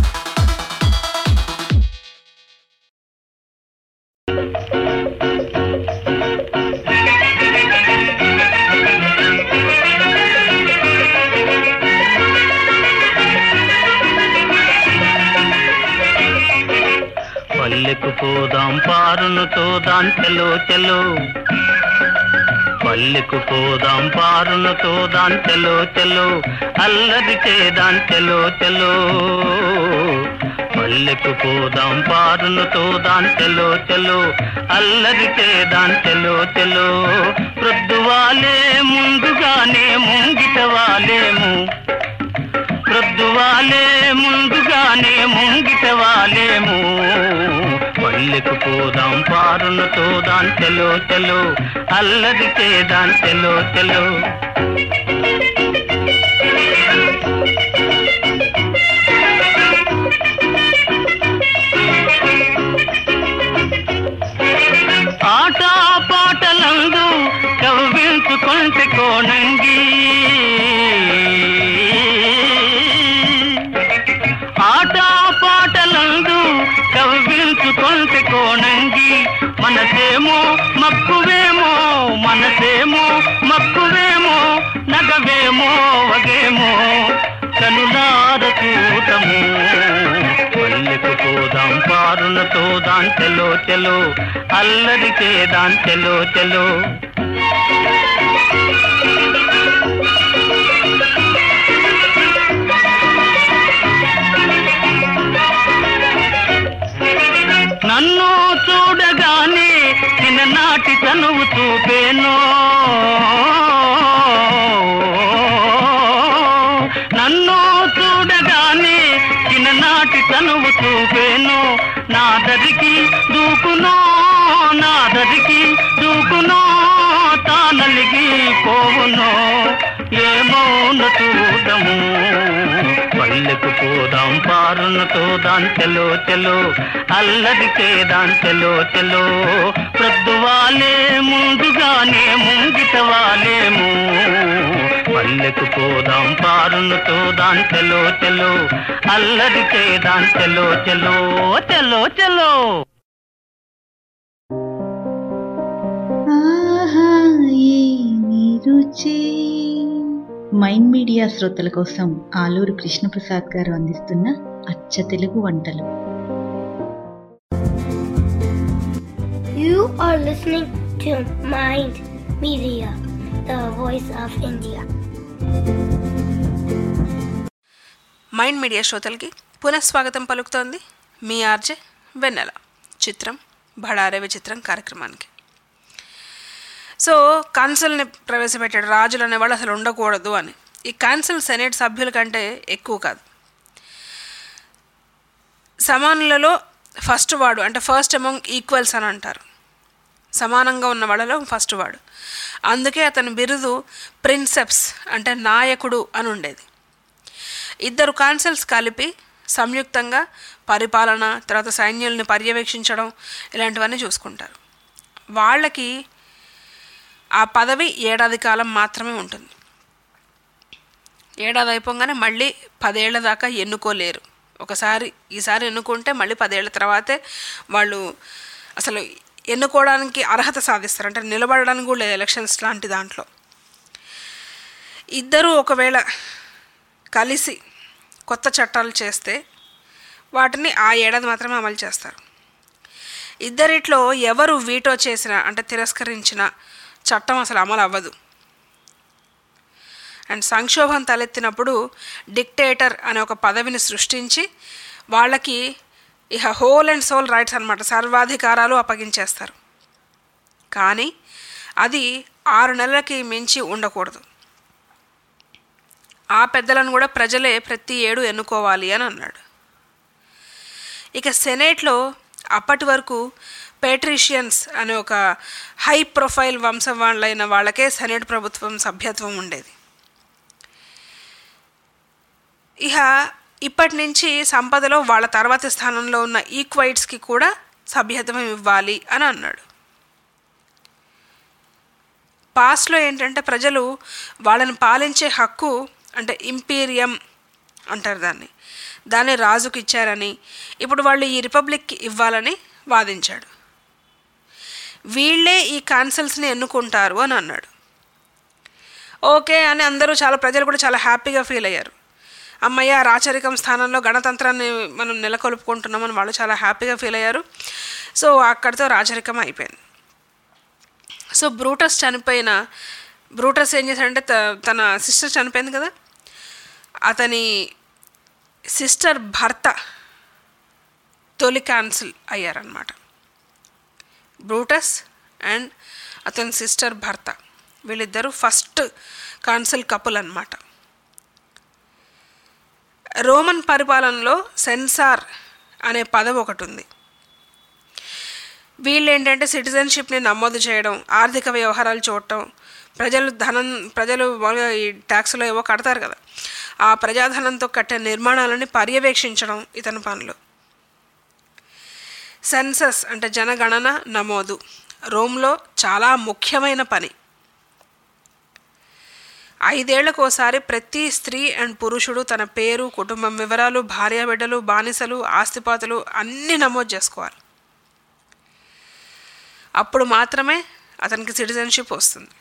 పల్లెకు పోదాం పారును తోదాం చెలో చెలో పల్లెకు పోదాం పారును తోదాం చెలో చెలో అల్లరి చేదాం చెలో చెలో పల్లెకు పోదాం పారును తోదాం చెలో చెలో అల్లరి చేదాం చెలో చెలో ప్రొద్దువాలే ముందుగానే ముంగిట వాలేము ప్రొద్దువాలే ముందుగానే ముంగిట వాలేము పల్లెకు పోదాం పారును తోదాం చెలో చెలో అల్లరి చేదాం చెలో చెలో ఆట పాటలందు కవ్వించుకుంటే కోనంగి ఆట పాటలందు కవ్వించుకుంటే కోనంగి మనసేమో మక్కువేమో మనసేమో మక్కువేమో నగవేమో వగేమో కనులార చూతము పల్లెకు పోదాం పారున తోదాం చెలో చెలో అల్లరి చేదాం చెలో చెలో నన్ను చూడగానే చిన్ననాటి తనువు చూపేను నాటి తనువు చూపేను నా దరికి దూకునో నా దరికి దూకునో తానలిగి పోవునో ఏమౌన చూడము పల్లెకు పోదాం పారునతో దాంచెలో చెలో అల్లరికే దాంచెలో చెలో ప్రొద్దువాలే ముందుగానే ముంగిట వాలేము పల్లెకు పోదాం పారునతో దాంచెలో చెలో అల్లరికే దాంచెలో చెలో చెలో చెలో ఆహా ఏమి రుచి మైండ్ మీడియా శ్రోతల కోసం ఆలూరు కృష్ణప్రసాద్ గారు అందిస్తున్న అచ్చ తెలుగు వంటలు You are listening to Mind Media, the voice of India. Mind media శ్రోతలకి పునఃస్వాగతం పలుకుతోంది మీ ఆర్జే వెన్నెల చిత్రం బడారే విచిత్రం కార్యక్రమానికి సో కౌన్సిల్ని ప్రవేశపెట్టాడు రాజులు అనేవాళ్ళు అసలు ఉండకూడదు అని ఈ కౌన్సిల్ సెనేట్ సభ్యుల కంటే ఎక్కువ కాదు సమానులలో ఫస్ట్ వాడు అంటే ఫస్ట్ అమౌంగ్ ఈక్వల్స్ అని అంటారు సమానంగా ఉన్న వాళ్ళలో ఫస్ట్ వాడు అందుకే అతని బిరుదు ప్రిన్సెప్స్ అంటే నాయకుడు అని ఉండేది ఇద్దరు కాన్సల్స్ కలిపి సంయుక్తంగా పరిపాలన తర్వాత సైన్యాలను పర్యవేక్షించడం ఇలాంటివన్నీ చూసుకుంటారు వాళ్ళకి ఆ పదవి ఏడాది కాలం మాత్రమే ఉంటుంది ఏడాది అయిపోగానే మళ్ళీ పదేళ్ల దాకా ఎన్నుకోలేరు ఒకసారి ఈసారి ఎన్నుకుంటే మళ్ళీ పదేళ్ల తర్వాతే వాళ్ళు అసలు ఎన్నుకోవడానికి అర్హత సాధిస్తారు అంటే నిలబడడానికి కూడా లేదు ఎలక్షన్స్ లాంటి దాంట్లో ఇద్దరూ ఒకవేళ కలిసి కొత్త చట్టాలు చేస్తే వాటిని ఆ ఏడాది మాత్రమే అమలు చేస్తారు ఇద్దరిట్లో ఎవరు వీటో చేసిన అంటే తిరస్కరించిన చట్టం అసలు అమలు అవ్వదు అండ్ సంక్షోభం తలెత్తినప్పుడు డిక్టేటర్ అనే ఒక పదవిని సృష్టించి వాళ్ళకి ఇక హోల్ అండ్ సోల్ రైట్స్ అనమాట సర్వాధికారాలు అప్పగించేస్తారు కానీ అది ఆరు నెలలకి మించి ఉండకూడదు ఆ పెద్దలను కూడా ప్రజలే ప్రతి ఏడు ఎన్నుకోవాలి అని అన్నాడు ఇక సెనేట్లో అప్పటి వరకు పేట్రిషియన్స్ అనే ఒక హై ప్రొఫైల్ వంశం వాళ్ళైన వాళ్ళకే సెనేట్ ప్రభుత్వం సభ్యత్వం ఉండేది ఇక ఇప్పటి నుంచి సంపదలో వాళ్ళ తర్వాతి స్థానంలో ఉన్న ఈక్వైట్స్కి కూడా సభ్యత్వం ఇవ్వాలి అని అన్నాడు పాస్ట్లో ఏంటంటే ప్రజలు వాళ్ళని పాలించే హక్కు అంటే ఇంపీరియం అంటారు దాన్ని దాన్ని రాజుకి ఇచ్చారని ఇప్పుడు వాళ్ళు ఈ రిపబ్లిక్కి ఇవ్వాలని వాదించాడు వీళ్ళే ఈ కాన్సల్స్ని ఎన్నుకుంటారు అని అన్నాడు ఓకే అని అందరూ చాలా ప్రజలు కూడా చాలా హ్యాపీగా ఫీల్ అయ్యారు అమ్మయ్య రాచరికం స్థానంలో గణతంత్రాన్ని మనం నెలకొల్పుకుంటున్నామని వాళ్ళు చాలా హ్యాపీగా ఫీల్ అయ్యారు సో అక్కడితో రాచరికం అయిపోయింది సో బ్రూటస్ చనిపోయిన బ్రూటస్ ఏం చేశాడంటే త- తన సిస్టర్ చనిపోయింది కదా అతని సిస్టర్ భర్త తొలి క్యాన్సిల్ అయ్యారనమాట బ్రూటస్ అండ్ అతని సిస్టర్ భర్త వీళ్ళిద్దరూ ఫస్ట్ కాన్సిల్ కపుల్ అనమాట రోమన్ పరిపాలనలో సెన్సార్ అనే పదవి ఒకటి ఉంది వీళ్ళు ఏంటంటే సిటిజన్షిప్ని నమోదు చేయడం ఆర్థిక వ్యవహారాలు చూడటం ప్రజలు ధనం ప్రజలు మామూలుగా ఈ ట్యాక్స్లో ఏవో కడతారు కదా ఆ ప్రజాధనంతో కట్టే నిర్మాణాలని పర్యవేక్షించడం ఇతని పనులు సెన్సస్ అంటే జనగణన నమోదు రోమ్లో చాలా ముఖ్యమైన పని ఐదేళ్లకోసారి ప్రతి స్త్రీ అండ్ పురుషుడు తన పేరు కుటుంబం వివరాలు భార్య బిడ్డలు బానిసలు ఆస్తిపాతులు అన్నీ నమోదు చేసుకోవాలి అప్పుడు మాత్రమే అతనికి సిటిజన్షిప్ వస్తుంది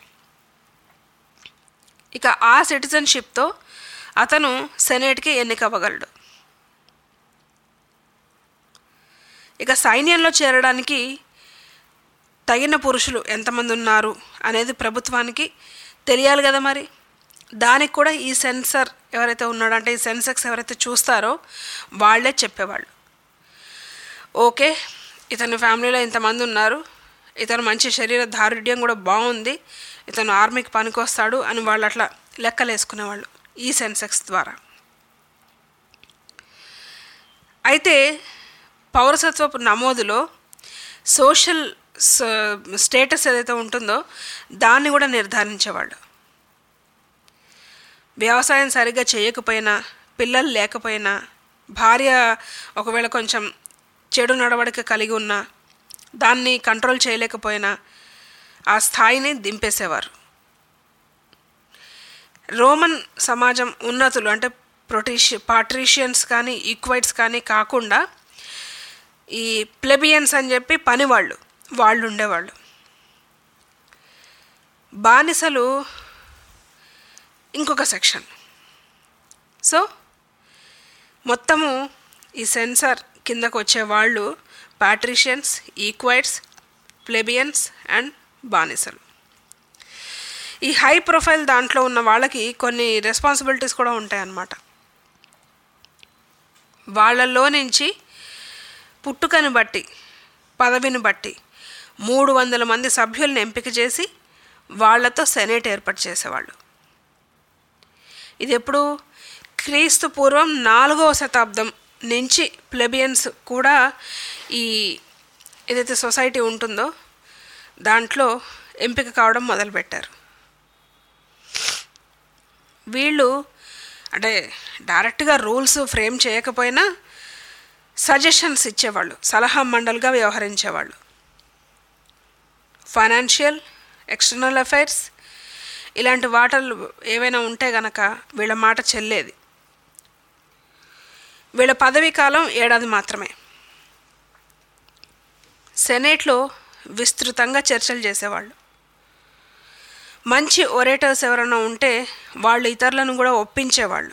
ఇక ఆ సిటిజన్షిప్తో అతను సెనేట్కి ఎన్నికవ్వగలడు ఇక సైన్యంలో చేరడానికి తగిన పురుషులు ఎంతమంది ఉన్నారు అనేది ప్రభుత్వానికి తెలియాలి కదా మరి దానికి కూడా ఈ సెన్సర్ ఎవరైతే ఉన్నాడో అంటే ఈ సెన్సెక్స్ ఎవరైతే చూస్తారో వాళ్ళే చెప్పేవాళ్ళు ఓకే ఇతని ఫ్యామిలీలో ఇంతమంది ఉన్నారు ఇతను మంచి శరీర దారుఢ్యం కూడా బాగుంది ఇతను ఆర్మీకి పనికొస్తాడు అని వాళ్ళు అట్లా లెక్కలేసుకునేవాళ్ళు ఈ సెన్సెక్స్ ద్వారా అయితే పౌరసత్వపు నమోదులో సోషల్ స్టేటస్ ఏదైతే ఉంటుందో దాన్ని కూడా నిర్ధారించేవాళ్ళు వ్యవసాయం సరిగ్గా చేయకపోయినా పిల్లలు లేకపోయినా భార్య ఒకవేళ కొంచెం చెడు నడవడిక కలిగి ఉన్నా దాన్ని కంట్రోల్ చేయలేకపోయినా ఆ స్థాయిని దింపేసేవారు రోమన్ సమాజం ఉన్నతులు అంటే ప్రొటీషి పాట్రీషియన్స్ కానీ ఈక్వైట్స్ కానీ కాకుండా ఈ ప్లెబియన్స్ అని చెప్పి పనివాళ్ళు వాళ్ళు ఉండేవాళ్ళు బానిసలు ఇంకొక సెక్షన్ సో మొత్తము ఈ సెన్సార్ కిందకు వచ్చే వాళ్ళు పాట్రిషియన్స్ ఈక్వైట్స్ ప్లెబియన్స్ అండ్ బానిసలు ఈ హై ప్రొఫైల్ దాంట్లో ఉన్న వాళ్ళకి కొన్ని రెస్పాన్సిబిలిటీస్ కూడా ఉంటాయన్నమాట వాళ్ళలో నుంచి పుట్టుకని బట్టి పదవిని బట్టి మూడు వందల మంది సభ్యులను ఎంపిక చేసి వాళ్లతో సెనేట్ ఏర్పాటు చేసేవాళ్ళు ఇది ఎప్పుడు క్రీస్తు పూర్వం నాలుగవ శతాబ్దం నుంచి ప్లెబియన్స్ కూడా ఈ ఏదైతే సొసైటీ ఉంటుందో దాంట్లో ఎంపిక కావడం మొదలుపెట్టారు వీళ్ళు అంటే డైరెక్ట్గా రూల్స్ ఫ్రేమ్ చేయకపోయినా సజెషన్స్ ఇచ్చేవాళ్ళు సలహా మండలిగా వ్యవహరించేవాళ్ళు ఫైనాన్షియల్ ఎక్స్టర్నల్ అఫైర్స్ ఇలాంటి వాటలు ఏవైనా ఉంటే గనక వీళ్ళ మాట చెల్లేది వీళ్ళ పదవీ కాలం ఏడాది మాత్రమే సెనేట్లో విస్తృతంగా చర్చలు చేసేవాళ్ళు మంచి ఒరేటర్స్ ఎవరైనా ఉంటే వాళ్ళు ఇతరులను కూడా ఒప్పించేవాళ్ళు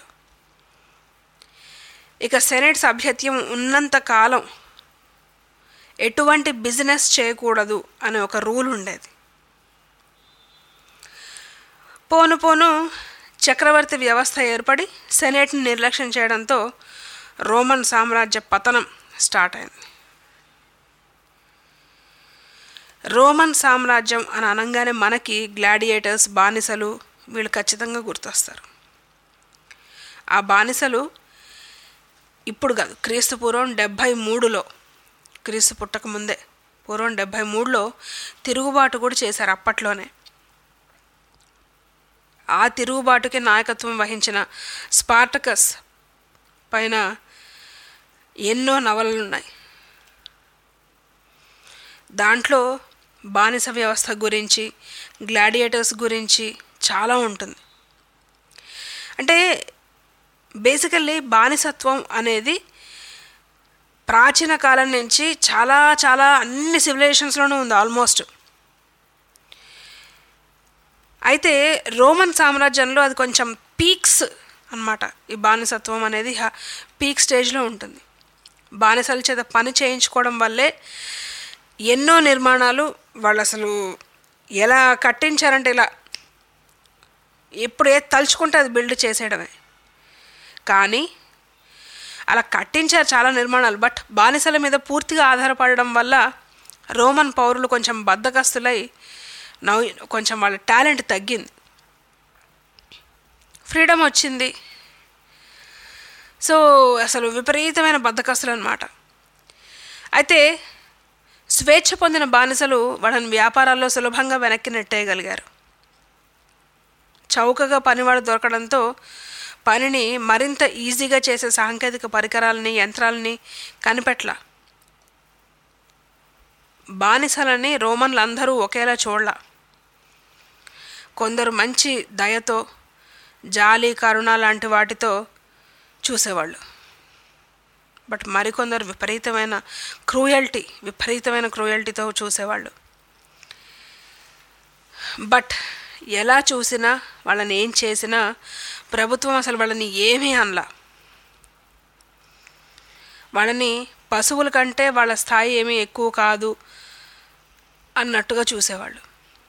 ఇక సెనేట్ సభ్యత్యం ఉన్నంత కాలం ఎటువంటి బిజినెస్ చేయకూడదు అనే ఒక రూల్ ఉండేది పోను పోను చక్రవర్తి వ్యవస్థ ఏర్పడి సెనేట్ని నిర్లక్ష్యం చేయడంతో రోమన్ సామ్రాజ్య పతనం స్టార్ట్ అయింది రోమన్ సామ్రాజ్యం అని అనగానే మనకి గ్లాడియేటర్స్ బానిసలు వీళ్ళు ఖచ్చితంగా గుర్తొస్తారు ఆ బానిసలు ఇప్పుడు కాదు క్రీస్తు పూర్వం డెబ్భై మూడులో క్రీస్తు పుట్టక ముందే పూర్వం డెబ్భై మూడులో తిరుగుబాటు కూడా చేశారు అప్పట్లోనే ఆ తిరుగుబాటుకి నాయకత్వం వహించిన స్పార్టకస్ పైన ఎన్నో నవలలు ఉన్నాయి దాంట్లో బానిస వ్యవస్థ గురించి గ్లాడియేటర్స్ గురించి చాలా ఉంటుంది అంటే బేసికల్లీ బానిసత్వం అనేది ప్రాచీన కాలం నుంచి చాలా చాలా అన్ని సివిలైజేషన్స్లోనూ ఉంది ఆల్మోస్ట్ అయితే రోమన్ సామ్రాజ్యంలో అది కొంచెం పీక్స్ అన్నమాట ఈ బానిసత్వం అనేది పీక్ స్టేజ్లో ఉంటుంది బానిసల చేత పని చేయించుకోవడం వల్లే ఎన్నో నిర్మాణాలు వాళ్ళు అసలు ఎలా కట్టించారంటే ఇలా ఎప్పుడు ఏది తలుచుకుంటే అది బిల్డ్ చేసేయడమే కానీ అలా కట్టించారు చాలా నిర్మాణాలు బట్ బానిసల మీద పూర్తిగా ఆధారపడడం వల్ల రోమన్ పౌరులు కొంచెం బద్దకస్తులై నవ్వు కొంచెం వాళ్ళ టాలెంట్ తగ్గింది ఫ్రీడమ్ వచ్చింది సో అసలు విపరీతమైన బద్దకస్తులు అనమాట అయితే స్వేచ్ఛ పొందిన బానిసలు వాళ్ళని వ్యాపారాల్లో సులభంగా వెనక్కి నెట్టేయగలిగారు చౌకగా పనివాడు దొరకడంతో పనిని మరింత ఈజీగా చేసే సాంకేతిక పరికరాలని యంత్రాలని కనిపెట్ల బానిసలని రోమన్లు అందరూ ఒకేలా చూడాల కొందరు మంచి దయతో జాలి కరుణ లాంటి వాటితో చూసేవాళ్ళు బట్ మరికొందరు విపరీతమైన క్రూయల్టీ విపరీతమైన క్రూయల్టీతో చూసేవాళ్ళు బట్ ఎలా చూసినా వాళ్ళని ఏం చేసినా ప్రభుత్వం అసలు వాళ్ళని ఏమీ అనలా వాళ్ళని పశువుల కంటే వాళ్ళ స్థాయి ఏమీ ఎక్కువ కాదు అన్నట్టుగా చూసేవాళ్ళు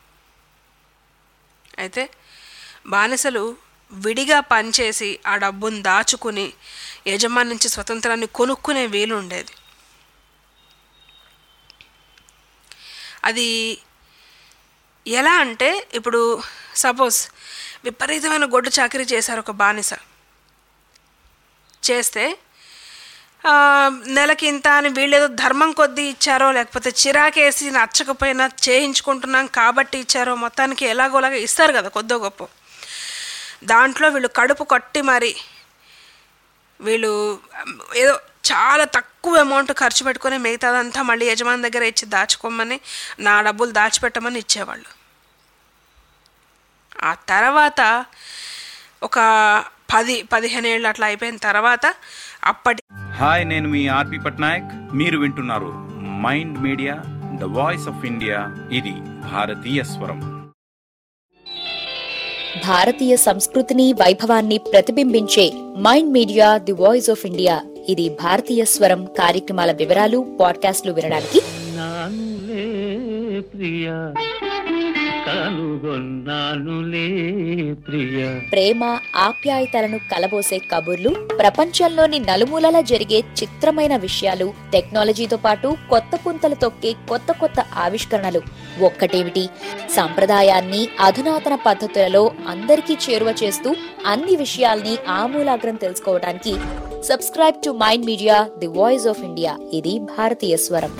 అయితే బానిసలు విడిగా పనిచేసి ఆ డబ్బును దాచుకుని యజమాని నుంచి స్వతంత్రాన్ని కొనుక్కునే వీలు ఉండేది అది ఎలా అంటే ఇప్పుడు సపోజ్ విపరీతమైన గొడ్డు చాకరీ చేశారు ఒక బానిస చేస్తే ఆ, నెలకి ఇంత అని వీళ్ళేదో ధర్మం కొద్దీ ఇచ్చారో లేకపోతే చిరాకేసి నచ్చకపోయినా చేయించుకుంటున్నాం కాబట్టి ఇచ్చారో మొత్తానికి ఎలాగోలాగా ఇస్తారు కదా కొద్దో గొప్ప దాంట్లో వీళ్ళు కడుపు కొట్టి మరి వీళ్ళు ఏదో చాలా తక్కువ అమౌంట్ ఖర్చు పెట్టుకొని మిగతాదంతా మళ్ళీ యజమాని దగ్గర ఇచ్చి దాచుకోమని నా డబ్బులు దాచిపెట్టమని ఇచ్చేవాళ్ళు ఆ తర్వాత ఒక పది పదిహేను ఏళ్ళు అట్లా అయిపోయిన తర్వాత అప్పటి హాయ్ నేను మీ ఆర్పి పట్నాయక్ మీరు వింటున్నారు mind media the voice of India ఇది భారతీయ స్వరం భారతీయ సంస్కృతిని వైభవాన్ని ప్రతిబింబించే mind media the voice of India ఇది భారతీయ స్వరం కార్యక్రమాల వివరాలు పాడ్కాస్ట్లు వినడానికి నానులే ప్రియ కనుగొన్నానులే ప్రియ ప్రేమ ఆప్యాయతలను కలబోసే కబుర్లు ప్రపంచంలోని నలుమూలలా జరిగే చిత్రమైన విషయాలు టెక్నాలజీతో పాటు కొత్త పుంతలు తొక్కే కొత్త కొత్త ఆవిష్కరణలు ఒక్కటేమిటి సంప్రదాయాన్ని అధునాతన పద్ధతులలో అందరికీ చేరువ చేస్తూ అన్ని విషయాల్ని ఆమూలాగ్రం తెలుసుకోవడానికి subscribe to mind media the voice of India ఇది భారతీయ స్వరం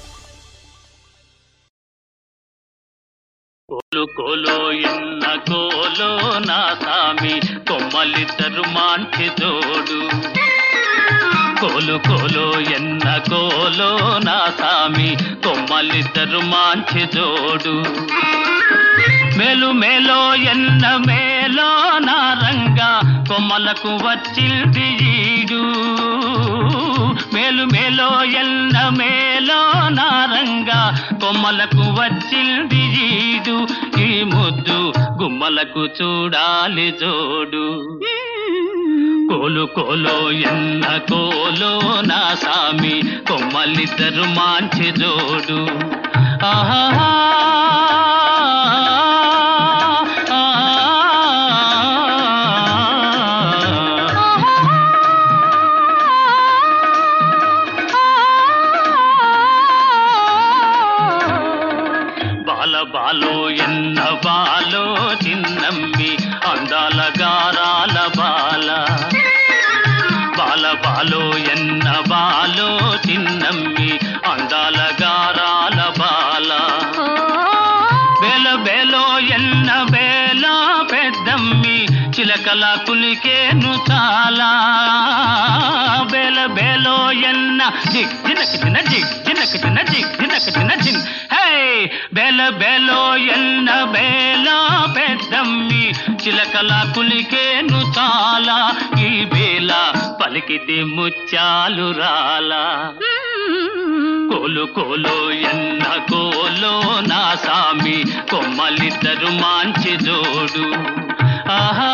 కోలు కోలో ఎన్న కోలో నా సామి కొమ్మలిద్దరు మాంచి జోడు కోలు కోలో ఎన్న కోలో నా సామి కొమ్మలిద్దరు మాంచి జోడు మేలు మేలో ఎన్న మేలో నా రంగా కొమ్మలకు వచ్చిల్ది ఈడు మేలు మేలో ఎన్న మేలో నా రంగా కొమ్మలకు వచ్చిల్ది ఈడు ఈ ముద్దు గుమ్మలకు చూడాలి జోడు కోలు కోలో ఎన్న కోలో నా సామి కొమ్మలిద్దరు మాంచి జోడు ఆహా బాల బాలో ఎన్న బాలో చిన్నమ్మి అందాల గారాల బాల బాల బాలో ఎన్న బాలో చిన్నమ్మి అందాల గారాల బాల బేల బేలో ఎన్న బేల పెద్దమ్మి చిలకల కులికేను చాలా బేల బేలో ఎన్న జిగ్ జినక జిన జిగ్ జినక జిన జిగ్ జినక జిన జిన్ హే బేల బేలో ఎన్న బేల పెద్దమ్మి చిలకల కులికేను చాలా ఈ బేల పలికితే ముత్యాలు రాలా కోలు కోలో ఎన్న కోలో నా సామి కొమ్మలిద్దరు మాంచి జోడు ఆహా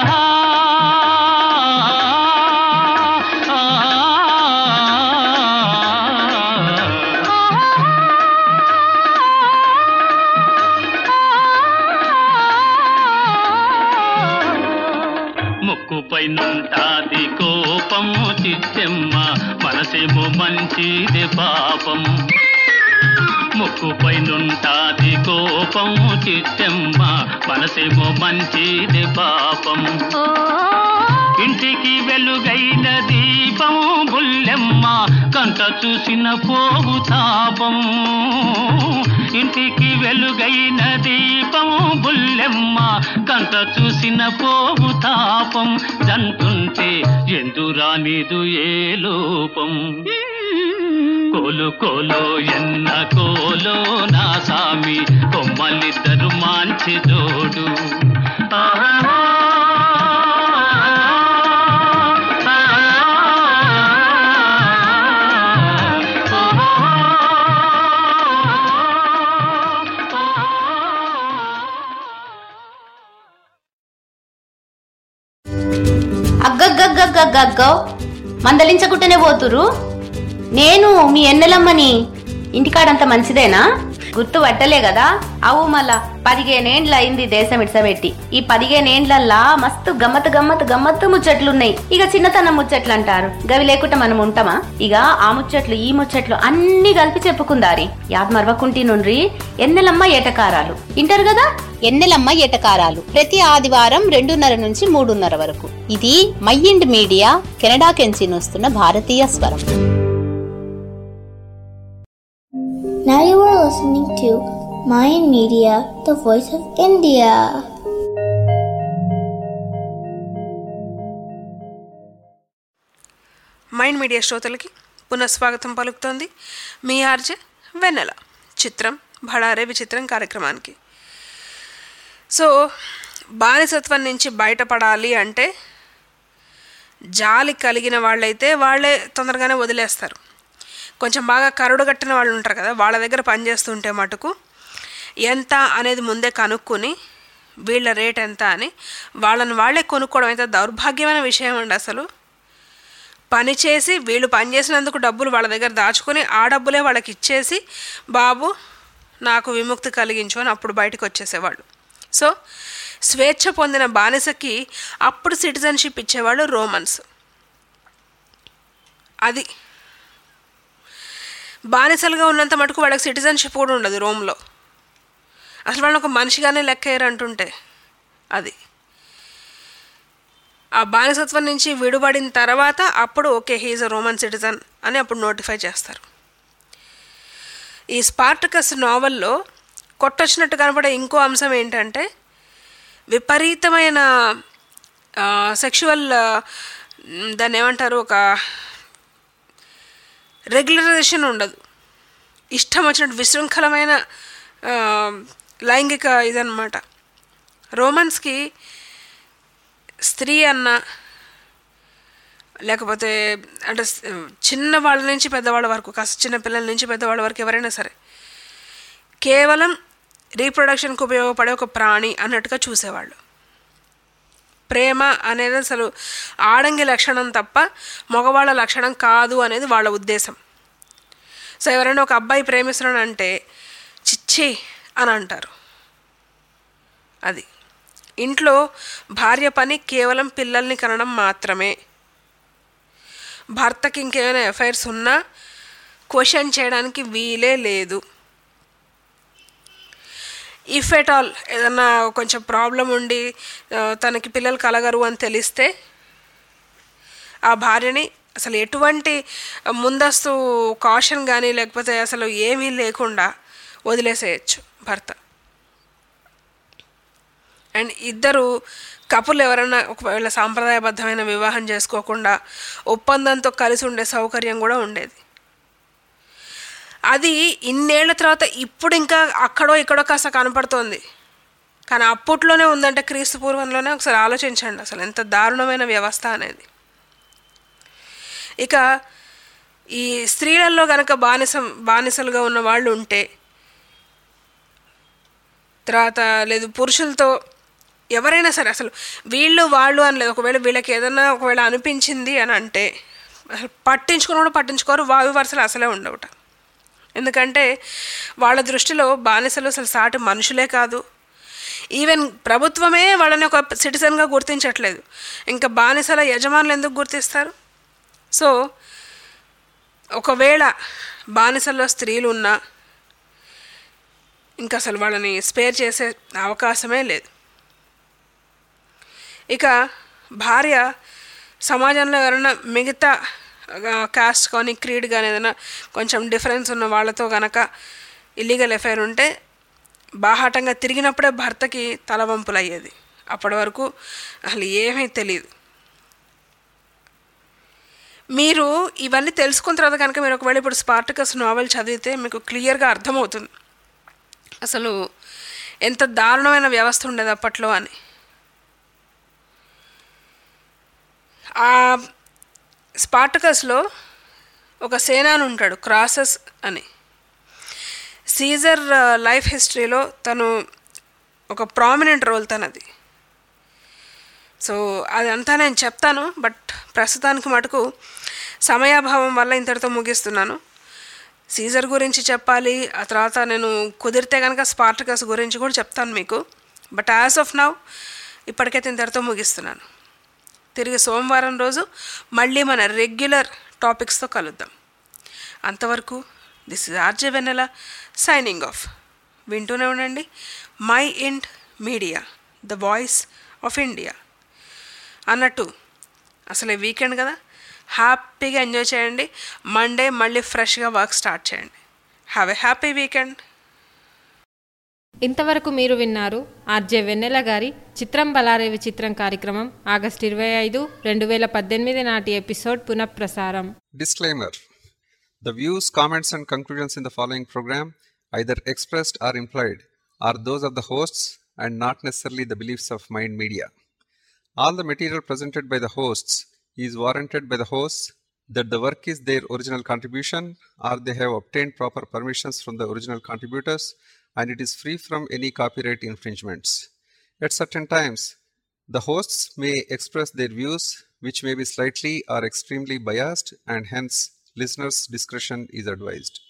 ముక్కుపై నుంటాది కోపము చిత్తెమ్మ మనసేమో మంచిది పాపం ముక్కుపై నుంటాది కోపము చిత్తెమ్మ మనసేమో మంచిది పాపం ఇంటికి వెలుగైన దీపం బుల్లెమ్మ కంట చూసిన పోగు తాపం ఇంటికి వెలుగైన దీపం బుల్లెమ్మ కంట చూసిన పోగు తాపం జంటుంటే ఎందురానిదు ఏ లోపం కోలు కోలో ఎన్న కోలో నా సామి కొమ్మలిద్దరు మాంచి జోడు ఆహా అగ్గగ్గగ్గగ్గగ్గో మందలించకుంటేనే పోతురు నేను మీ ఎన్నెలమ్మని ఇంటికాడంత మంచిదేనా గుర్తు పట్టలే కదా అవు మళ్ళా పదిహేనేండ్ల అయింది దేశం ఇడ్సబెట్టి ఈ పదిహేనేండ్లల్లా మస్తు గమ్మత్ గమ్మత్ గమ్మత్తు ముచ్చట్లున్నాయి ఇక చిన్నతనం ముచ్చట్లు అంటారు గవి లేకుండా మనం ఉంటామా ఇక ఆ ముచ్చట్లు ఈ ముచ్చట్లు అన్ని కలిపి చెప్పుకుందారి యాద్ మరవకుంటి నుండ్రి ఎన్నెలమ్మ ఏటకారాలు ఇంటారు కదా ఎన్నెలమ్మ ఎటకారాలు ప్రతి ఆదివారం రెండున్నర నుంచి మూడున్నర వరకు ఇది మైండ్ మీడియా కెనడా కెంచి వస్తున్న భారతీయ స్వరం Now you are listening to Mayan Media, the voice of India. Mind media శ్రోతలకి పునఃస్వాగతం పలుకుతోంది మీ ఆర్జే వెన్నెల చిత్రం భడారే విచిత్రం కార్యక్రమానికి సో బానిసత్వం నుంచి బయటపడాలి అంటే జాలి కలిగిన వాళ్ళైతే వాళ్ళే తొందరగానే వదిలేస్తారు కొంచెం బాగా కరుడు కట్టిన వాళ్ళు ఉంటారు కదా వాళ్ళ దగ్గర పనిచేస్తుంటే మటుకు ఎంత అనేది ముందే కనుక్కొని వీళ్ళ రేట్ ఎంత అని వాళ్ళని వాళ్ళే కొనుక్కోవడం అయితే దౌర్భాగ్యమైన విషయం అండి అసలు పని చేసి వీళ్ళు పని చేసినందుకు డబ్బులు వాళ్ళ దగ్గర దాచుకొని ఆ డబ్బులే వాళ్ళకి ఇచ్చేసి బాబు నాకు విముక్తి కలిగించు అని అప్పుడు బయటకు వచ్చేసేవాళ్ళు సో స్వేచ్ఛ పొందిన బానిసకి అప్పుడు సిటిజన్షిప్ ఇచ్చేవాళ్ళు రోమన్స్ అది బానిసలుగా ఉన్నంత మటుకు వాళ్ళకి సిటిజన్షిప్ కూడా ఉండదు రోమ్లో అసలు వాళ్ళని ఒక మనిషిగానే లెక్కేయరు అంటుంటే అది ఆ బానిసత్వం నుంచి విడుబడిన తర్వాత అప్పుడు okay he is a Roman citizen అని అప్పుడు నోటిఫై చేస్తారు ఈ స్పార్టకస్ నావల్లో కొట్టొచ్చినట్టు కనపడే ఇంకో అంశం ఏంటంటే విపరీతమైన సెక్షువల్ దాన్ని ఏమంటారు ఒక రెగ్యులరైజేషన్ ఉండదు ఇష్టం వచ్చినట్టు విశృంఖలమైన ఆ, లైంగిక ఇదన్నమాట రోమన్స్కి స్త్రీ అన్న లేకపోతే అంటే స్- చిన్న వాళ్ళ నుంచి పెద్దవాళ్ళ వరకు కాస్త చిన్న పిల్లల నుంచి పెద్దవాళ్ళ వరకు ఎవరైనా సరే కేవలం రీప్రొడక్షన్కి ఉపయోగపడే ఒక ప్రాణి అన్నట్టుగా చూసేవాళ్ళు ప్రేమ అనేది అసలు ఆడంగి లక్షణం తప్ప మగవాళ్ళ లక్షణం కాదు అనేది వాళ్ళ ఉద్దేశం సో ఎవరైనా ఒక అబ్బాయి ప్రేమిస్తున్నాడంటే చిచ్చి అని అంటారు అది ఇంట్లో భార్య పని కేవలం పిల్లల్ని కనడం మాత్రమే భర్తకి ఇంకేమైనా ఎఫైర్స్ ఉన్నా క్వశ్చన్ చేయడానికి వీలే లేదు ఇఫ్ ఎట్ ఆల్ ఏదన్నా కొంచెం ప్రాబ్లం ఉండి ఆ, తనకి పిల్లలు కలగరు అని తెలిస్తే ఆ భార్యని అసలు ఎటువంటి ముందస్తు కాషన్ కానీ లేకపోతే అసలు ఏమీ లేకుండా వదిలేసేయచ్చు భర్త అండ్ ఇద్దరు కపుల్ ఎవరైనా ఒకవేళ సాంప్రదాయబద్ధమైన వివాహం చేసుకోకుండా ఒప్పందంతో కలిసి ఉండే సౌకర్యం కూడా ఉండేది అది ఇన్నేళ్ల తర్వాత ఇప్పుడు ఇంకా అక్కడో ఇక్కడో కాస్త కనపడుతోంది కానీ అప్పట్లోనే ఉందంటే క్రీస్తు పూర్వంలోనే ఒకసారి ఆలోచించండి అసలు ఎంత దారుణమైన వ్యవస్థ అనేది ఇక ఈ స్త్రీలలో కనుక బానిసం బానిసలుగా ఉన్న వాళ్ళు ఉంటే తర్వాత లేదు పురుషులతో ఎవరైనా సరే అసలు వీళ్ళు వాళ్ళు అని లేదు ఒకవేళ వీళ్ళకి ఏదైనా ఒకవేళ అనిపించింది అని అంటే అసలు పట్టించుకుని కూడా పట్టించుకోరు వాయు వరుసలు అసలే ఉండవుట ఎందుకంటే వాళ్ళ దృష్టిలో బానిసలు అసలు సాటి మనుషులే కాదు ఈవెన్ ప్రభుత్వమే వాళ్ళని ఒక సిటిజన్గా గుర్తించట్లేదు ఇంకా బానిసల యజమానులు ఎందుకు గుర్తిస్తారు సో ఒకవేళ బానిసల్లో స్త్రీలు ఉన్నా ఇంకా అసలు వాళ్ళని స్పేర్ చేసే అవకాశమే లేదు ఇక భార్య సమాజంలో ఎవరైనా మిగతా కాస్ట్ కానీ క్రీడ్ కానీ ఏదైనా కొంచెం డిఫరెన్స్ ఉన్న వాళ్ళతో కనుక ఇల్లీగల్ ఎఫైర్ ఉంటే బాహాటంగా తిరిగినప్పుడే భర్తకి తలవంపులు అయ్యేది అప్పటి వరకు అసలు ఏమీ తెలియదు మీరు ఇవన్నీ తెలుసుకున్న తర్వాత కనుక మీరు ఒకవేళ ఇప్పుడు స్పార్టకస్ నావెల్ చదివితే మీకు క్లియర్గా అర్థమవుతుంది అసలు ఎంత దారుణమైన వ్యవస్థ ఉండేది అప్పట్లో అని ఆ స్పార్టకస్లో ఒక సేనాని ఉంటాడు క్రాసెస్ అని సీజర్ లైఫ్ హిస్టరీలో తను ఒక ప్రామినెంట్ రోల్ తనది సో అదంతా నేను చెప్తాను బట్ ప్రస్తుతానికి మటుకు సమయాభావం వల్ల ఇంతటితో ముగిస్తున్నాను సీజర్ గురించి చెప్పాలి ఆ తర్వాత నేను కుదిరితే కనుక స్పార్టకస్ గురించి కూడా చెప్తాను మీకు బట్ యాజ్ ఆఫ్ నౌ ఇప్పటికైతే ఇంతటితో ముగిస్తున్నాను తిరిగి సోమవారం రోజు మళ్ళీ మన రెగ్యులర్ టాపిక్స్తో కలుద్దాం అంతవరకు this is RJ Vennela signing off వింటూనే ఉండండి mind media the voice of India అన్నట్టు అసలు వీకెండ్ కదా హ్యాపీగా ఎంజాయ్ చేయండి మండే మళ్ళీ ఫ్రెష్గా వర్క్ స్టార్ట్ చేయండి హ్యావ్ ఎ హ్యాపీ వీకెండ్ ఇంతవరకు మీరు విన్నారు ఆర్జే వెన్నెల గారి చిత్రం బలారేవి చిత్రం కార్యక్రమం ఆగస్టు ఇరవై ఐదు రెండు వేల పద్దెనిమిది నాటి ఎపిసోడ్ పునఃప్రసారం Disclaimer The views, comments, and conclusions in the following program, either expressed or implied, are those of the hosts and not necessarily the beliefs of Mind Media. All the material presented by the hosts is warranted by the hosts that the work is their original contribution or they have obtained proper permissions from the original contributors and it is free from any copyright infringements. At certain times, the hosts may express their views, which may be slightly or extremely biased, and hence listeners' discretion is advised.